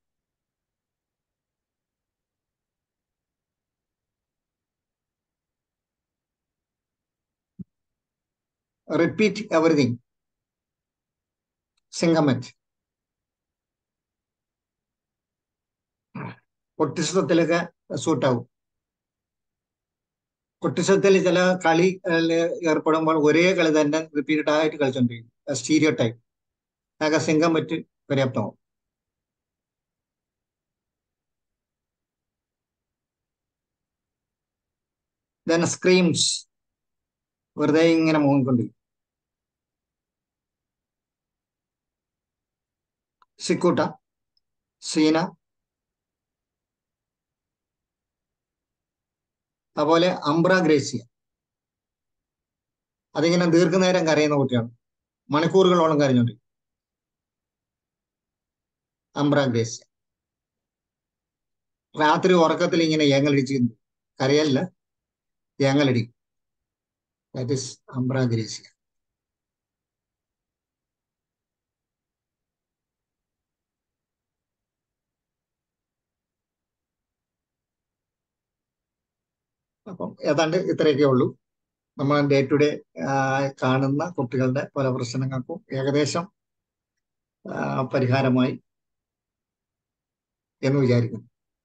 റിപ്പീറ്റ് എവറിഥിങ് സിംഗമറ്റ് ഒട്ടിസത്തിലൊക്കെ സൂട്ടാവും ഒട്ടിസത്തിൽ ചില കളി ഏർപ്പെടുമ്പോൾ ഒരേ കളി തന്നെ റിപ്പീറ്റഡ് ആയിട്ട് കളിച്ചോണ്ടിരിക്കും സ്റ്റീരിയോ ടൈപ്പ് ആകെ സിംഗമറ്റ് പര്യാപ്തമാവും ദെൻ സ്ക്രീംസ് വെറുതെ ഇങ്ങനെ മുങ്ങിക്കൊണ്ടിരിക്കും സിക്കൂട്ട സീന അതുപോലെ അംബ്ര ഗ്രേസിയ അതിങ്ങനെ ദീർഘനേരം കരയുന്ന കുട്ടിയാണ് മണിക്കൂറുകളോളം കരഞ്ഞോണ്ടിരിക്കും അംബ്ര ഗ്രേസിയ രാത്രി ഉറക്കത്തിൽ ഇങ്ങനെ ഏങ്ങലടിച്ചിരുന്നു കരയല്ല ഏങ്ങലടിക്കും ദാറ്റ് ഇസ് അംബ്ര ഗ്രേസിയ അപ്പം ഏതാണ്ട് ഇത്രയൊക്കെ ഉള്ളൂ നമ്മൾ ഡേ ടു ഡേ കാണുന്ന കുട്ടികളുടെ പല പ്രശ്നങ്ങൾക്കും ഏകദേശം ആ, പരിഹാരമായി എന്ന് വിചാരിക്കുന്നു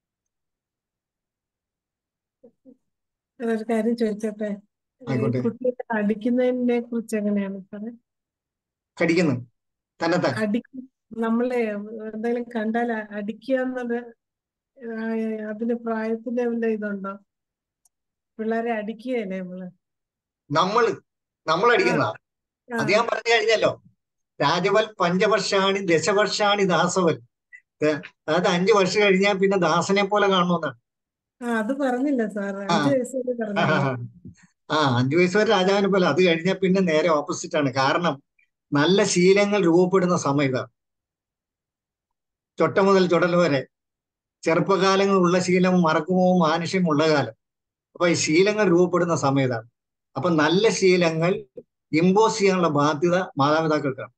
ഒരു കാര്യം ചോദിച്ചോട്ടെ ഈ ആയിക്കോട്ടെ കുട്ടികളെ അടിക്കുന്നതിനെ കുറിച്ച് എങ്ങനെയാണ് സാറേ കടിക്കുന്നു തന്നെത്താൻ അടി നമ്മളെ എന്തെങ്കിലും കണ്ടാൽ അ- അടിക്കുക എന്നത് ആ, അതിന് പ്രായത്തിന്റെ വല്ല ഇതുണ്ടോ പിള്ളേരെ അടിക്കുകയല്ലേ നമ്മള് നമ്മൾ നമ്മൾ ആ അടിക്കുന്ന ആ അത് ഞാൻ പറഞ്ഞു കഴിഞ്ഞല്ലോ രാജവൽ പഞ്ചവർഷാണി ദശവർഷാണി ദാസവൻ ഏ, അതായത് അഞ്ചു വർഷം കഴിഞ്ഞാൽ പിന്നെ ദാസനെ പോലെ കാണണമെന്നാണ് ആ അത് പറഞ്ഞില്ല സാർ ആ അഞ്ചു വയസ്സ് വരെ ആ, പറഞ്ഞില്ല ആ അഞ്ചു വയസ്സ് വരെ രാജാവിനെ പോലെ അത് കഴിഞ്ഞാൽ പിന്നെ നേരെ ഓപ്പോസിറ്റ് ആണ് കാരണം നല്ല ശീലങ്ങൾ രൂപപ്പെടുന്ന സമയം ഇതാണ് ചൊട്ട മുതൽ ചുടൽ വരെ ചെറുപ്പകാലങ്ങളുള്ള ശീലം മറക്കുമോ മാനുഷ്യം ഉള്ള കാലം അപ്പൊ ഈ ശീലങ്ങൾ രൂപപ്പെടുന്ന സമയം ഇതാണ് അപ്പൊ നല്ല ശീലങ്ങൾ ഇമ്പോസ് ചെയ്യാനുള്ള ബാധ്യത മാതാപിതാക്കൾക്കാണ്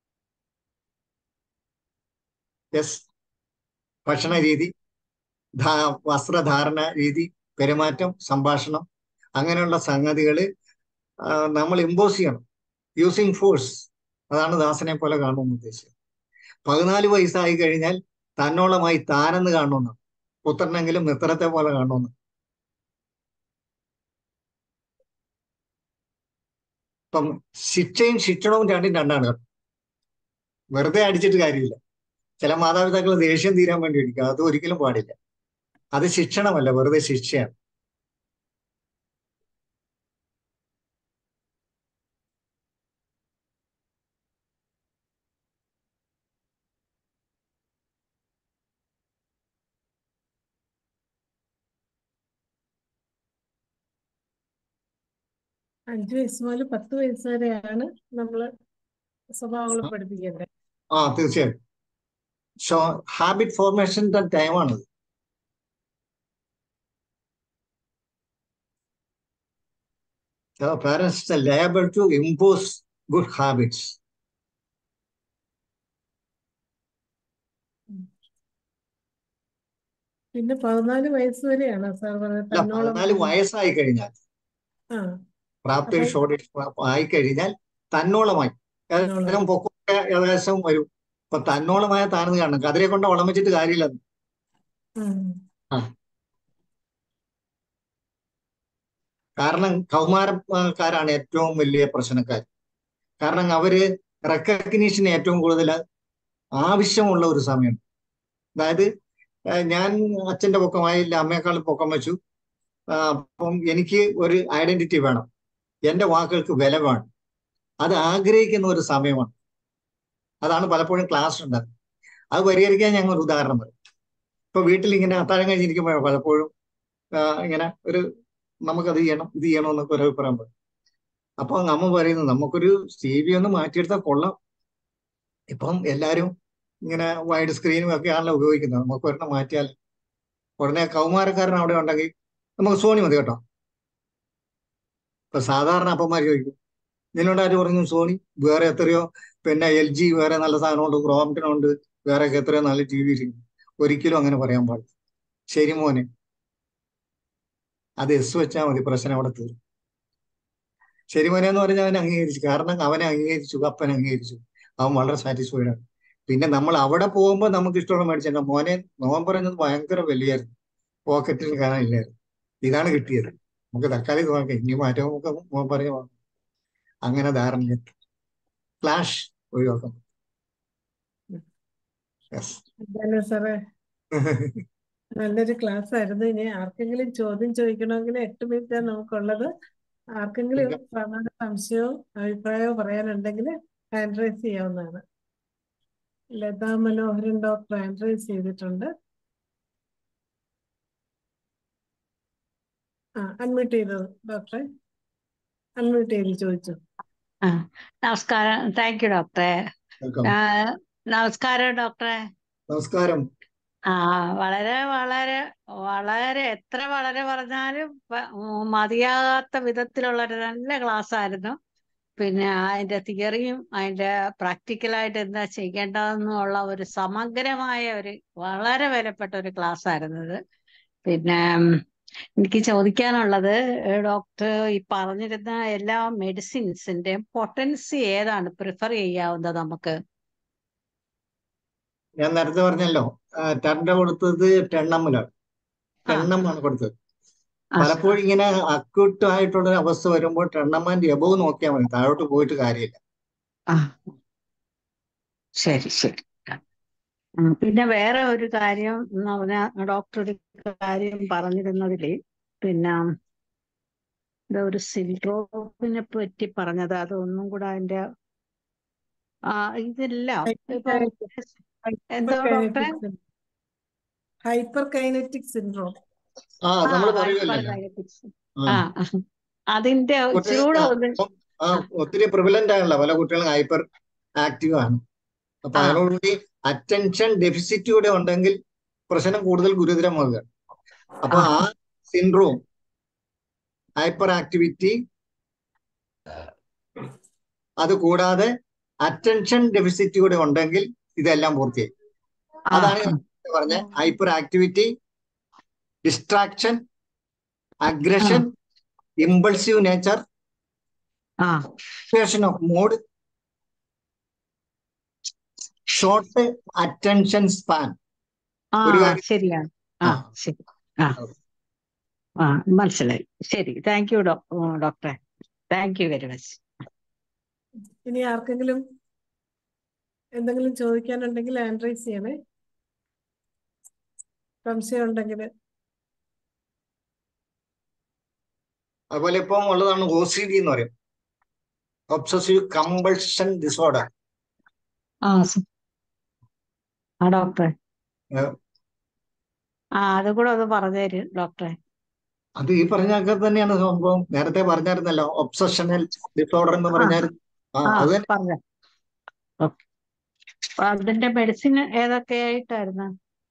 യെസ് ഭക്ഷണ രീതി ധാ വസ്ത്രധാരണ രീതി പെരുമാറ്റം സംഭാഷണം അങ്ങനെയുള്ള സംഗതികൾ നമ്മൾ ഇമ്പോസ് ചെയ്യണം യൂസിങ് ഫോഴ്സ് അതാണ് ദാസനെ പോലെ കാണുമെന്ന് ഉദ്ദേശിച്ചത് പതിനാല് വയസ്സായി കഴിഞ്ഞാൽ തന്നോളമായി താനെന്ന് കാണുമെന്ന് പുത്രനെങ്കിലും മിത്രത്തെ പോലെ കാണുമെന്ന് ഇപ്പം ശിക്ഷയും ശിക്ഷണവും രണ്ടും രണ്ടാണ് കേട്ടോ വെറുതെ അടിച്ചിട്ട് കാര്യമില്ല ചില മാതാപിതാക്കൾ ദേഷ്യം തീരാൻ വേണ്ടി അടിക്കുക അത് ഒരിക്കലും പാടില്ല അത് ശിക്ഷണമല്ല വെറുതെ ശിക്ഷയാണ് അഞ്ചു വയസ്സ് മുതൽ പത്ത് വയസ്സ് വരെയാണ് നമ്മള് സ്വഭാവങ്ങൾ പഠിപ്പിക്കേണ്ടത് ആ തീർച്ചയായും ഷോ ഹാബിറ്റ് ഫോർമേഷൻ്റെ ടൈമാണത് parents liable to impose good habits പിന്നെ പതിനാല് വയസ്സ് വരെയാണ് സാർ പറഞ്ഞത് അല്ല തന്നോളം പതിനാല് വയസ്സായി കഴിഞ്ഞാൽ ആ പ്രാപ്തി അപ്പൊ ഷോർട്ടേജ് ആയി കഴിഞ്ഞാൽ തന്നോളമായി ഏകദേശം തന്നോളം പൊക്കമൊക്കെ ഏകദേശം വരും അപ്പൊ തന്നോളമായ താഴ്ന്നു കാണണം കതിരെ കൊണ്ട് വളമിച്ചിട്ട് കാര്യമില്ല ഉം. ആ കാരണം കൗമാരക്കാരാണ് ഏറ്റവും വലിയ പ്രശ്നക്കാർ കാരണം അവര് റെക്കഗ്നീഷൻ ഏറ്റവും കൂടുതൽ ആവശ്യമുള്ള ഒരു സമയം അതായത് ഏഹ് ഞാൻ അച്ഛന്റെ പൊക്കമായില്ല അമ്മയെക്കാളും പൊക്കം വെച്ചു ആ, അപ്പം എനിക്ക് ഒരു ഐഡന്റിറ്റി വേണം എന്റെ വാക്കുകൾക്ക് വില വേണം അത് ആഗ്രഹിക്കുന്ന ഒരു സമയമാണ് അതാണ് പലപ്പോഴും ക്ലാസ് ഉണ്ടാകുന്നത് അത് പരിഹരിക്കാൻ ഞങ്ങൾ ഒരു ഉദാഹരണം പറയും ഇപ്പൊ വീട്ടിൽ ഇങ്ങനെ അത്താഴം കഴിഞ്ഞിരിക്കുമ്പോൾ പലപ്പോഴും ആ, ഇങ്ങനെ ഒരു നമുക്കത് ചെയ്യണം ഇത് ചെയ്യണം എന്നൊക്കെ ഒരു അഭിപ്രായം പറയും അപ്പൊ അമ്മ പറയുന്നത് നമുക്കൊരു ടി വി ഒന്ന് മാറ്റിയെടുത്താൽ കൊള്ളാം ഇപ്പം എല്ലാരും ഇങ്ങനെ വൈഡ് സ്ക്രീനും ഒക്കെ ആണല്ലോ ഉപയോഗിക്കുന്നത് നമുക്ക് ഒരെണ്ണം മാറ്റിയാൽ ഉടനെ കൗമാരക്കാരൻ അവിടെ ഉണ്ടെങ്കിൽ നമുക്ക് സോണി മതി കേട്ടോ ഇപ്പൊ സാധാരണ അപ്പന്മാർ ചോദിക്കും നിന്നോട് ആര് പറഞ്ഞു സോണി വേറെ എത്രയോ പിന്നെ എൽ ജി വേറെ നല്ല സാധനമുണ്ട് ക്രോംപ്റ്റൺ ഉണ്ട് വേറെ ഒക്കെ എത്രയോ നല്ല ടി വി ഒരിക്കലും അങ്ങനെ പറയാൻ പാടില്ല ശരി മോനെ അത് എസ് വെച്ചാൽ മതി പ്രശ്നം അവിടെ തീരും ശരി മോനെ എന്ന് പറഞ്ഞാൽ അവൻ അംഗീകരിച്ചു കാരണം അവനെ അംഗീകരിച്ചു അപ്പൻ അംഗീകരിച്ചു അവൻ വളരെ സാറ്റിസ്ഫൈഡ് ആണ് പിന്നെ നമ്മൾ അവിടെ പോകുമ്പോൾ നമുക്ക് ഇഷ്ടമുള്ള മേടിച്ചിട്ടുണ്ട് മോനെ മോൻ പറഞ്ഞത് ഭയങ്കര വലിയായിരുന്നു പോക്കറ്റിൽ കാണാനില്ലായിരുന്നു ഇതാണ് കിട്ടിയത് നമുക്ക് തൽക്കാലം ഇത് നോക്കാം ഇനി മാറ്റം നമുക്ക് മോൻ പറഞ്ഞ വാങ്ങാം. അങ്ങനെ ധാരണ ഫ്ലാഷ് ഒഴിവാക്കാം യെസ് എന്തായാലും സാറേ നല്ലൊരു ക്ലാസ് ആയിരുന്നു ഇനി ആർക്കെങ്കിലും ചോദ്യം ചോദിക്കണമെങ്കിൽ എട്ട് മിനിറ്റാണ് നമുക്കുള്ളത് ആർക്കെങ്കിലും സാറിനോട് സംശയവും അഭിപ്രായവും പറയാനുണ്ടെങ്കിൽ ഹാൻഡ് റൈസ് ചെയ്യാവുന്നതാണ് Latha Manoharan doctor hand raise ചെയ്തിട്ടുണ്ട് ആ അൺമ്യൂട്ട് ചെയ്തത് ഡോക്ടറെ അൺമ്യൂട്ട് ചെയ്ത് ചോദിച്ചു ആ നമസ്കാരം താങ്ക് യു ഡോക്ടറെ വെൽക്കം ആ, നമസ്കാരം ഡോക്ടറെ നമസ്കാരം ആ വളരെ വളരെ വളരെ എത്ര വളരെ പറഞ്ഞാലും പ- ഉം, മതിയാകാത്ത വിധത്തിലുള്ള ഒരു നല്ല ക്ലാസ് ആയിരുന്നു പിന്നെ അതിന്റെ തിയറിയും അതിന്റെ പ്രാക്ടിക്കലായിട്ട് എന്താ ചെയ്യേണ്ടതെന്നുള്ള ഒരു സമഗ്രമായ ഒരു വളരെ വിലപ്പെട്ട ഒരു ക്ലാസ് ആയിരുന്നു ഇത് പിന്നെ ഉം, എനിക്ക് ചോദിക്കാനുള്ളത് ഏഹ് ഡോക്ടർ ഈ പറഞ്ഞിരുന്ന എല്ലാ മെഡിസിൻസിന്റെയും പൊട്ടൻസി ഏതാണ് പ്രിഫർ ചെയ്യാവുന്നത് നമുക്ക് ഞാൻ നേരത്തെ പറഞ്ഞല്ലോ ടെൻഡ കൊടുത്തത് ടെണ്ണമ്മിലാണ് ആ ടെണ്ണമ്മാണ് കൊടുത്തത് ആ പലപ്പോഴും ഇങ്ങനെ അക്യൂട്ട് ആയിട്ടുള്ള ഒരു അവസ്ഥ വരുമ്പോൾ ടെണ്ണമ്മാന്റെ എബവ് നോക്കിയാൽ മതി താഴോട്ട് പോയിട്ട് കാര്യമില്ല ആ ശരി ശരി ഉം, പിന്നെ വേറെ ഒരു കാര്യം എന്ന് പറഞ്ഞാൽ ഡോക്ടർ ഒരു കാര്യം പറഞ്ഞിരുന്നതില് പിന്നെ എന്താ ഒരു സിൻഡ്രോമിനെ പറ്റി പറഞ്ഞത് അത് ഒന്നും കൂടെ അതിന്റെ ആ ഇതെല്ലാം ഇപ്പൊ എന്തോ ഡോക്ടറെ ഹൈപ്പർ കൈനറ്റിക് സിൻഡ്രോം ആ ആ നമ്മൾ ഹൈപ്പർ പറയുമല്ലോ ഡയബറ്റിക്സ് ആ ആ അതിന്റെ കുട്ടി ഇച്ചിരി കൂടെ ആ, ഒന്ന് ഇപ്പം, ആ, ഒത്തിരി പ്രിവലന്റ് ആണല്ലോ പല കുട്ടികളും ഹൈപ്പർ ആക്റ്റീവ് ആണ് അപ്പൊ ആ അതിനോടുകൂടി അറ്റൻഷൻ ഡെഫിസിറ്റ് കൂടെ ഉണ്ടെങ്കിൽ പ്രശ്നം കൂടുതൽ ഗുരുതരമാകുക അപ്പൊ ആ ആ സിൻഡ്രോം ഹൈപ്പർ ആക്ടിവിറ്റി അത് കൂടാതെ അറ്റൻഷൻ ഡെഫിസിറ്റ് കൂടെ ഉണ്ടെങ്കിൽ ഇതെല്ലാം പൂർത്തിയായി ആ അതാണ് ഞാൻ പറഞ്ഞ ഹൈപ്പർ ആക്ടിവിറ്റി ഡിസ്ട്രാക്ഷൻ ആ അഗ്രഷൻ ഇമ്പൾസീവ് നേച്ചർ ആ fluctuation of mood short attention span ആ ഒരു കാര്യം ശരിയാണ് ആ ആ ശരി ആ ആ മനസ്സിലായി ശരി താങ്ക് യു ഡോക്ടറെ താങ്ക് യു വെരി മച്ച് ഇനി ആർക്കെങ്കിലും എന്തെങ്കിലും ചോദിക്കാനുണ്ടെങ്കിൽ ഹാൻഡ് റൈസ് ചെയ്യണേ സംശയം ഉണ്ടെങ്കിൽ അതുപോലെ ഇപ്പം ഉള്ളതാണ് ഒ സി ഡി എന്ന് പറയും ഒബ്സസീവ് കമ്പൾഷൻ ഡിസോർഡർ ആ സ- ആ ഡോക്ടറെ ആ അതും കൂടെ ഒന്ന് പറഞ്ഞു തരും ഡോക്ടറെ അത് ഈ പറഞ്ഞൊക്കെ തന്നെയാണ് സംഭവം നേരത്തെ പറഞ്ഞായിരുന്നല്ലോ ഒബ്സഷണൽ ഡിസോർഡർ എന്ന് ആ പറഞ്ഞായിരുന്നു ആ ആ അത് തന്നെ പറഞ്ഞ ഓക്കെ അതിന്റെ മെഡിസിൻ ഏതൊക്കെയായിട്ടായിരുന്നു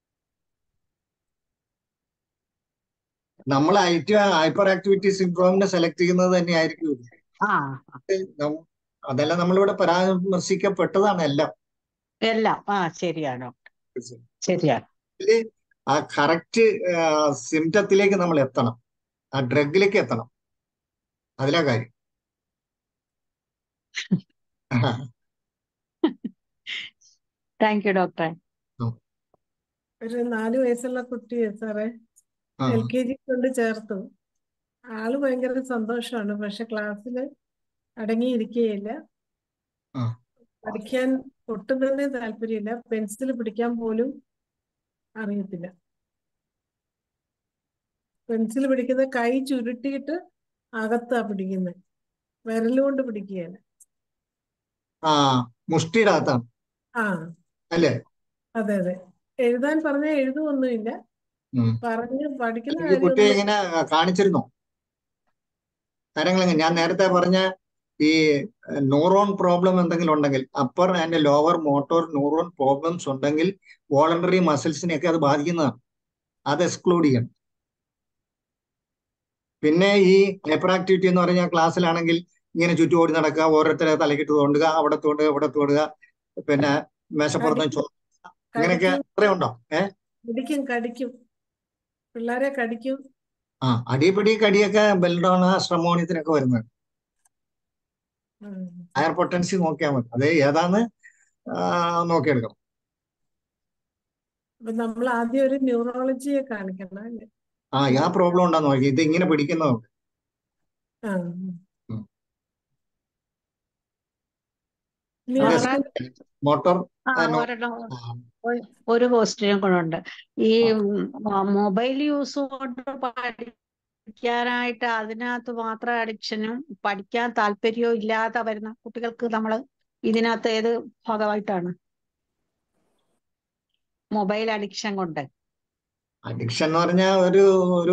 നമ്മൾ ഐ ടി ഹൈപ്പർ ആക്ടിവിറ്റി സിൻഡ്രോമിനെ സെലക്ട് ചെയ്യുന്നത് തന്നെയായിരിക്കും ഇത്. ആ നം- അതെല്ലാം നമ്മളിവിടെ പരാമർശിക്കപ്പെട്ടതാണ് എല്ലാം എല്ലാം ആ ശരിയാണ് ഡോക്ടർ ശരിയാണ് ഇതില് ആ കറക്റ്റ് സിംറ്റത്തിലേക്ക് നമ്മൾ എത്തണം ആ ഡ്രഗിലേക്ക് എത്തണം അതിലാ കാര്യം താങ്ക് യു ഡോക്ടറെ ഒരു നാല് വയസ്സുള്ള കുട്ടിയെ സാറേ ആ എൽ കെ ജി കൊണ്ട് ചേർത്തു ആള് ഭയങ്കര സന്തോഷമാണ് പക്ഷെ ക്ലാസ്സിൽ അടങ്ങിയിരിക്കുകയില്ല ആ പഠിക്കാൻ ഒട്ടും തന്നെ താല്പര്യമില്ല പെൻസിൽ പിടിക്കാൻ പോലും അറിയത്തില്ല പെൻസിൽ പിടിക്കുന്ന കൈ ചുരുട്ടിയിട്ട് അകത്താ പിടിക്കുന്നത് വിരലുകൊണ്ട് പിടിക്കുകയാണ് ആ മുഷ്ടിയുടെ അകത്താണ് ആ അല്ലേ അതെ അതെ എഴുതാൻ പറഞ്ഞാൽ എഴുതുമൊന്നുമില്ല ഉം. പറഞ്ഞ് പഠിക്കുന്ന ഈ കുട്ടിയെ കാര്യമൊന്നും ഇങ്ങനെ കാണിച്ചിരുന്നോ കാര്യങ്ങൾ ഞാൻ നേരത്തെ പറഞ്ഞ ഈ ന്യൂറോൺ പ്രോബ്ലം എന്തെങ്കിലും ഉണ്ടെങ്കിൽ upper and lower motor neuron problems ഉണ്ടെങ്കിൽ വോളണ്ടറി മസിൽസിനെയൊക്കെ അത് ബാധിക്കുന്നതാണ് അത് എക്സ്ക്ലൂഡ് ചെയ്യണം പിന്നെ ഈ ഹൈപ്പർ ആക്ടിവിറ്റി എന്ന് പറഞ്ഞാൽ ക്ലാസ്സിലാണെങ്കിൽ ഇങ്ങനെ ചുറ്റും ഓടി നടക്കുക ഓരോരുത്തരെ തലക്കിട്ട് തോണ്ടുക അവിടെ തോണ്ടുക ഇവിടെ തോണ്ടുക പിന്നെ മേശപ്പുറത്ത് ചോ ഇങ്ങനെയൊക്കെ കടിക്കും അത്രയുണ്ടോ ഏ കടിക്കും കടിക്കും പിള്ളേരെ കടിക്കും ആ അടിപിടി കടിയൊക്കെ ബെൽഡോണ ശ്രമോണിയത്തിനൊക്കെ വരുന്നത് ഉം. ഹയർ പൊട്ടൻസി നോക്കിയാൽ മതി അത് ഏതാന്ന് ആ, നോക്കിയെടുക്കണം അപ്പൊ നമ്മൾ ആദ്യം ഒരു ന്യൂറോളജിയെ കാണിക്കണം അല്ലേ ആ ആ പ്രോബ്ലം ഉണ്ടെന്ന് നോക്കി ഇത് ഇങ്ങനെ പിടിക്കുന്നതുകൊണ്ട് ആ ഉം. ഇനി പിന്നെ ആർക്കും മോട്ടോർ ആ ആ, നോ- ഒരെണ്ണം ആ, ഒരു- ഒരു ക്വസ്റ്റ്യനും കൂടെ ഉണ്ട് ഈ ആ. മൊബൈൽ യൂസ് കൊണ്ട് പഠിക്കാനായിട്ട് അതിനകത്ത് മാത്രം അഡിക്ഷനും പഠിക്കാൻ താല്പര്യവും ഇല്ലാതെ വരുന്ന കുട്ടികൾക്ക് നമ്മൾ ഇതിനകത്ത് ഏത് ഭാഗമായിട്ടാണ് മൊബൈൽ അഡിക്ഷൻ കൊണ്ട് അഡിക്ഷൻ എന്ന് പറഞ്ഞാൽ ഒരു ഒരു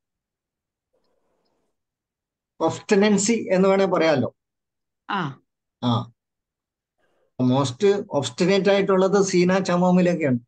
ഒബ്സ്റ്റനൻസി എന്ന് വേണേ പറയാമല്ലോ ആ ആ മോസ്റ്റ് ഒബ്സ്റ്റിനേറ്റ് ആയിട്ടുള്ളത് സീന ചമോമിലൊക്കെയാണ്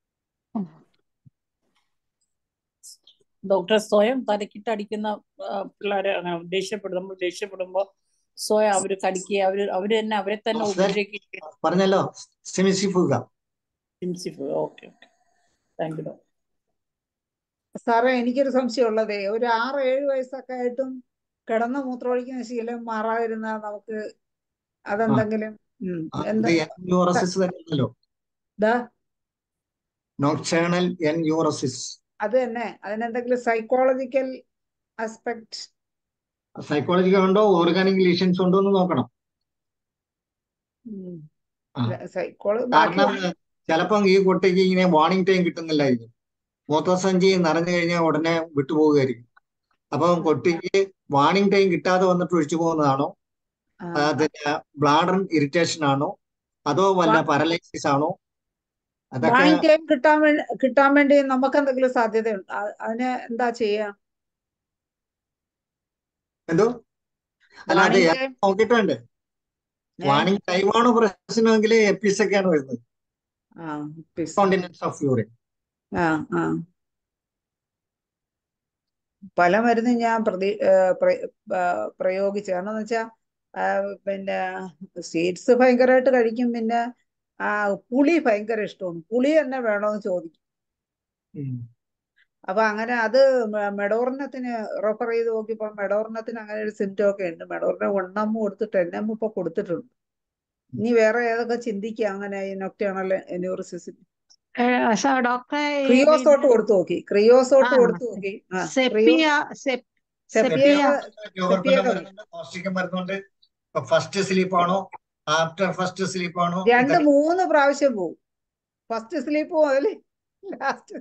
ഡോക്ടർ സ്വയം തലക്കിട്ട് അടിക്കുന്ന ആ, പിള്ളേരെ അങ്ങനെ ദേഷ്യപ്പെടും നമ്മൾ ദേഷ്യപ്പെടുമ്പോ സ്വയം അവര് കടിക്കുക അവര് അവര് തന്നെ അവരെ തന്നെ ഉപദ്രവിക്കുക പറഞ്ഞല്ലോ സെമിസിഫുക okay okay thank you doctor സാറേ എനിക്കൊരു സംശയമുള്ളതേ ഒരു ആറ് ഏഴ് വയസ്സൊക്കെ ആയിട്ടും കിടന്ന് മൂത്രമൊഴിക്കുന്ന ശീലം മാറാതിരുന്നാൽ നമുക്ക് അതെന്തെങ്കിലും ഉം, എന്താ യൂറസിസ് തന്നെയാണല്ലോ ദാ നോക്ടേണൽ എൻ യൂറസിസ് അത് തന്നെ അതിനെന്തെങ്കിലും സൈക്കോളജിക്കൽ ആസ്പെക്ട് സൈക്കോളജിക്കൽ ഉണ്ടോ ഓർഗാനിക് ലീഷൻസ് ഉണ്ടോ എന്ന് നോക്കണം ആ. സൈക്കോളജി കാരണം ചിലപ്പം ഈ കുട്ടിക്ക് ഇങ്ങനെ വാർണിംഗ് ടൈം കിട്ടുന്നില്ലായിരിക്കും മൂത്രസഞ്ചി നിറഞ്ഞു കഴിഞ്ഞാൽ ഉടനെ വിട്ടുപോകുമായിരിക്കും അപ്പം കുട്ടിക്ക് വാർണിംഗ് ടൈം കിട്ടാതെ വന്നിട്ട് ഒഴിച്ചു പോകുന്നതാണോ അതിന് ബ്ലാഡർ ഇറിറ്റേഷൻ ആണോ അതോ വല്ല വാ- പാരലൈസിസ് ആണോ അതൊക്കെ മോർണിംഗ് ടൈം കിട്ടാൻ വേണ്ടി കിട്ടാൻ വേണ്ടി നമുക്ക് എന്തെങ്കിലും സാധ്യതയുണ്ട് അ- അതിന് എന്താ ചെയ്യാ എന്തോ അല്ല അത് മോർണിംഗ് ടൈം നോക്കിയിട്ടുണ്ട് ഏ വാണിംഗ് ടൈമാണോ പ്രശ്നമെങ്കിൽ എപ്പിസ് ഒക്കെയാണ് വരുന്നത് ആ പിസ് കോണ്ടിനെന്റ്സ് ഓഫ് യൂറിൻ ആ ആ പല മരുന്നും ഞാൻ പ്രതി ഏ, പ്ര- ആ, പ്രയോഗിച്ചു കാരണം എന്ന് വെച്ചാൽ പിന്നെ സീഡ്സ് ഭയങ്കരമായിട്ട് കഴിക്കും പിന്നെ ആ പുളി ഭയങ്കര ഇഷ്ടമാണ് പുളി തന്നെ വേണമെന്ന് ചോദിക്കും അപ്പൊ അങ്ങനെ അത് മെ- മെഡോർണത്തിന് റെഫർ ചെയ്ത് നോക്കിയപ്പോ മെഡോർണത്തിന് അങ്ങനെ ഒരു സിംറ്റം ഒക്കെ ഉണ്ട് മെഡോറിന് വൺ എം കൊടുത്ത് ടെൻ എം ഇപ്പൊ കൊടുത്തിട്ടുണ്ട് ഇനി വേറെ ഏതൊക്കെ ചിന്തിക്കുക അങ്ങനെ ഈ നൊക്ടേണൽ എന്യൂറിസിസ് ഡോക്ടറെ ഈ ക്രിയോസോട്ട് പിന്നെ കൊടുത്തു നോക്കി ക്രിയോസോട്ട് ആ കൊടുത്തു നോക്കി ആ ക്രിയോ Sepia Sep Sepia Sepia Tuberculinum സെപ്പിയൊക്കെ വരുന്നുണ്ട് കോസ്റ്റിക്കം വരുന്നുണ്ട് ഫസ്റ്റ് സ്ലീപ്പ് ആണോ ആഫ്റ്റർ ഫസ്റ്റ് സ്ലീപ്പ് ആണോ രണ്ട് ഇതൊക്കെ മൂന്ന് പ്രാവശ്യം പോവും ഫസ്റ്റ് സ്ലീപ്പ് മുതൽ ലാസ്റ്റ്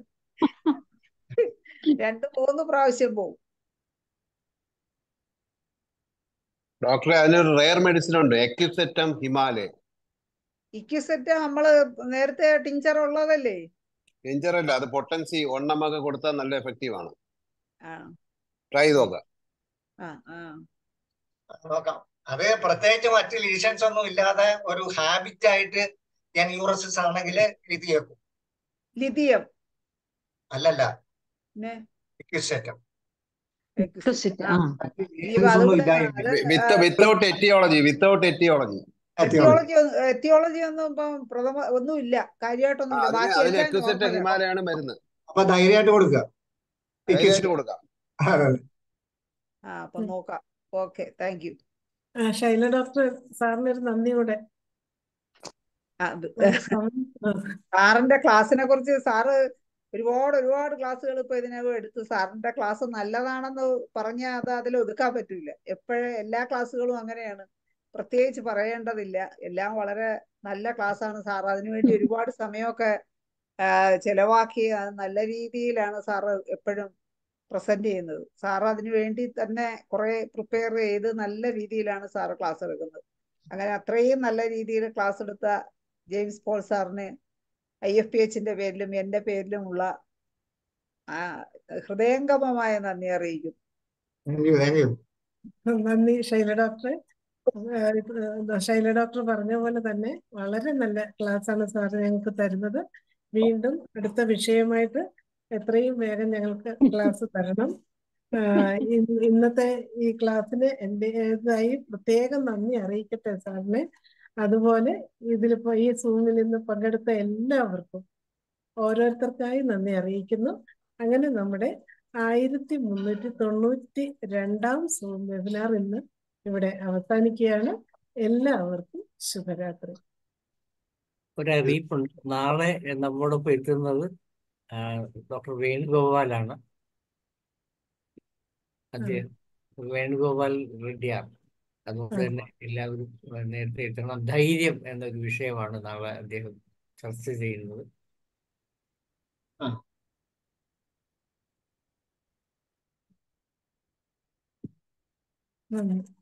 രണ്ട് മൂന്ന് പ്രാവശ്യം പോവും ഡോക്ടറെ അതിനൊരു റെയർ മെഡിസിൻ ഉണ്ട് എക്യുസെറ്റം ഹിമാലയ ഇക്യുസെറ്റ് നമ്മള് നേരത്തെ ടിഞ്ചർ ഉള്ളതല്ലേ ഡേഞ്ചർ അല്ല അത് പൊട്ടൻസി ഒണ്ണമൊക്കെ കൊടുത്താൽ നല്ല എഫക്റ്റീവ് ആണ് ആ ട്രൈ ചെയ്ത് നോക്കാം ആ ആ നോക്കാം അത് പ്രത്യേകിച്ച് മറ്റ് ലീഷൻസ് ഒന്നും ഇല്ലാതെ ഒരു ഹാബിറ്റ് ആയിട്ട് ഞാൻ യൂറസിസ് ആണെങ്കിൽ ഇത് കേൾക്കും ലിഥിയം അല്ലല്ല പിന്നെ ഇക്വിസ്റ്റം എക്യുസെറ്റ് Exquisite, ആ ആ. മറ്റ് ഇനിയിപ്പോ ലീഷൻസ് ഒന്നും അതുകൂടെ ഇല്ലായെങ്കിൽ അത് with without aetiology without aetiology aetiology aetiology aetiology ഒന്നും ഇപ്പം പ്രഥമ ഒന്നും ഇല്ല കാര്യമായിട്ടൊന്നും ഇല്ല അതിന് ബാക്കി അതിന് എല്ലാം എക്യുസെറ്റം നോർമലാണ് ഹിമാലയാണ് മരുന്ന് അപ്പൊ ധൈര്യമായിട്ട് കൊടുക്കുക ധൈര്യമായിട്ട് ഇക്വിസ്റ്റം കൊടുക്കാം ആ അപ്പൊ നോക്കാം ഓക്കെ താങ്ക് യു ആ, ശൈല ഡോക്ടർ സാറിന് ഒരു നന്ദി കൂടെ അത് നമുക്ക് സമയം ആ, സാറിന്റെ ക്ലാസ്സിനെ കുറിച്ച് സാറ് ഒരുപാട് ഒരുപാട് ക്ലാസ്സുകൾ ഇപ്പൊ ഇതിനകം എടുത്തു സാറിന്റെ ക്ലാസ് നല്ലതാണെന്ന് പറഞ്ഞാൽ അത് അതിൽ ഒതുക്കാൻ പറ്റൂല എപ്പോഴും എല്ലാ ക്ലാസ്സുകളും അങ്ങനെയാണ് പ്രത്യേകിച്ച് പറയേണ്ടതില്ല എല്ലാം വളരെ നല്ല ക്ലാസ്സാണ് സാർ അതിനുവേണ്ടി ഒരുപാട് സമയമൊക്കെ ആ, ചെലവാക്കി അത് നല്ല രീതിയിലാണ് സാറ് എപ്പോഴും പ്രസന്റ് ചെയ്യുന്നത് സാർ അതിനു വേണ്ടി തന്നെ കുറെ പ്രിപ്പയർ ചെയ്ത് നല്ല രീതിയിലാണ് സാറ് ക്ലാസ് എടുക്കുന്നത് അങ്ങനെ അത്രയും നല്ല രീതിയിൽ ക്ലാസ് എടുത്ത ജെയിംസ് പോൾ സാറിന് ഐ എഫ് പി എച്ചിന്റെ പേരിലും എന്റെ പേരിലുമുള്ള ആ ഹൃദയംഗമമായ നന്ദി അറിയിക്കും താങ്ക് യു താങ്ക് യു നന്ദി ശൈല ഡോക്ടറെ ആ, ഇത് ശൈല ഡോക്ടർ പറഞ്ഞ പോലെ തന്നെ വളരെ നല്ല ക്ലാസ് ആണ് സാർ ഞങ്ങൾക്ക് തരുന്നത് വീണ്ടും അടുത്ത വിഷയമായിട്ട് എത്രയും വേഗം ഞങ്ങൾക്ക് ക്ലാസ് തരണം ആ, ഇന്ന് ഇന്നത്തെ ഈ ക്ലാസ്സിന് എൻ്റെതായി പ്രത്യേകം നന്ദി അറിയിക്കട്ടെ സാറിനെ അതുപോലെ ഇതിലിപ്പോ ഈ സൂമിൽ ഇന്ന് പങ്കെടുത്ത എല്ലാവർക്കും ഓരോരുത്തർക്കായി നന്ദി അറിയിക്കുന്നു അങ്ങനെ നമ്മുടെ ആയിരത്തി മുന്നൂറ്റി തൊണ്ണൂറ്റി രണ്ടാം സൂം വെബിനാർ ഇന്ന് ഇവിടെ അവസാനിക്കുകയാണ് എല്ലാവർക്കും ശുഭരാത്രി ഒരു അറിയിപ്പുണ്ട് നാളെ നമ്മോടൊപ്പം എത്തുന്നത് ആ, ഡോക്ടർ വേണുഗോപാലാണ് അദ്ദേഹം വേണുഗോപാൽ റെഡ്ഡിയാണ് അതുകൊണ്ട് ആ. തന്നെ എല്ലാവരും ആ, നേരത്തെ എത്തണം ധൈര്യം എന്നൊരു വിഷയമാണ് നാളെ അദ്ദേഹം ചർച്ച ചെയ്യുന്നത് നന്ദി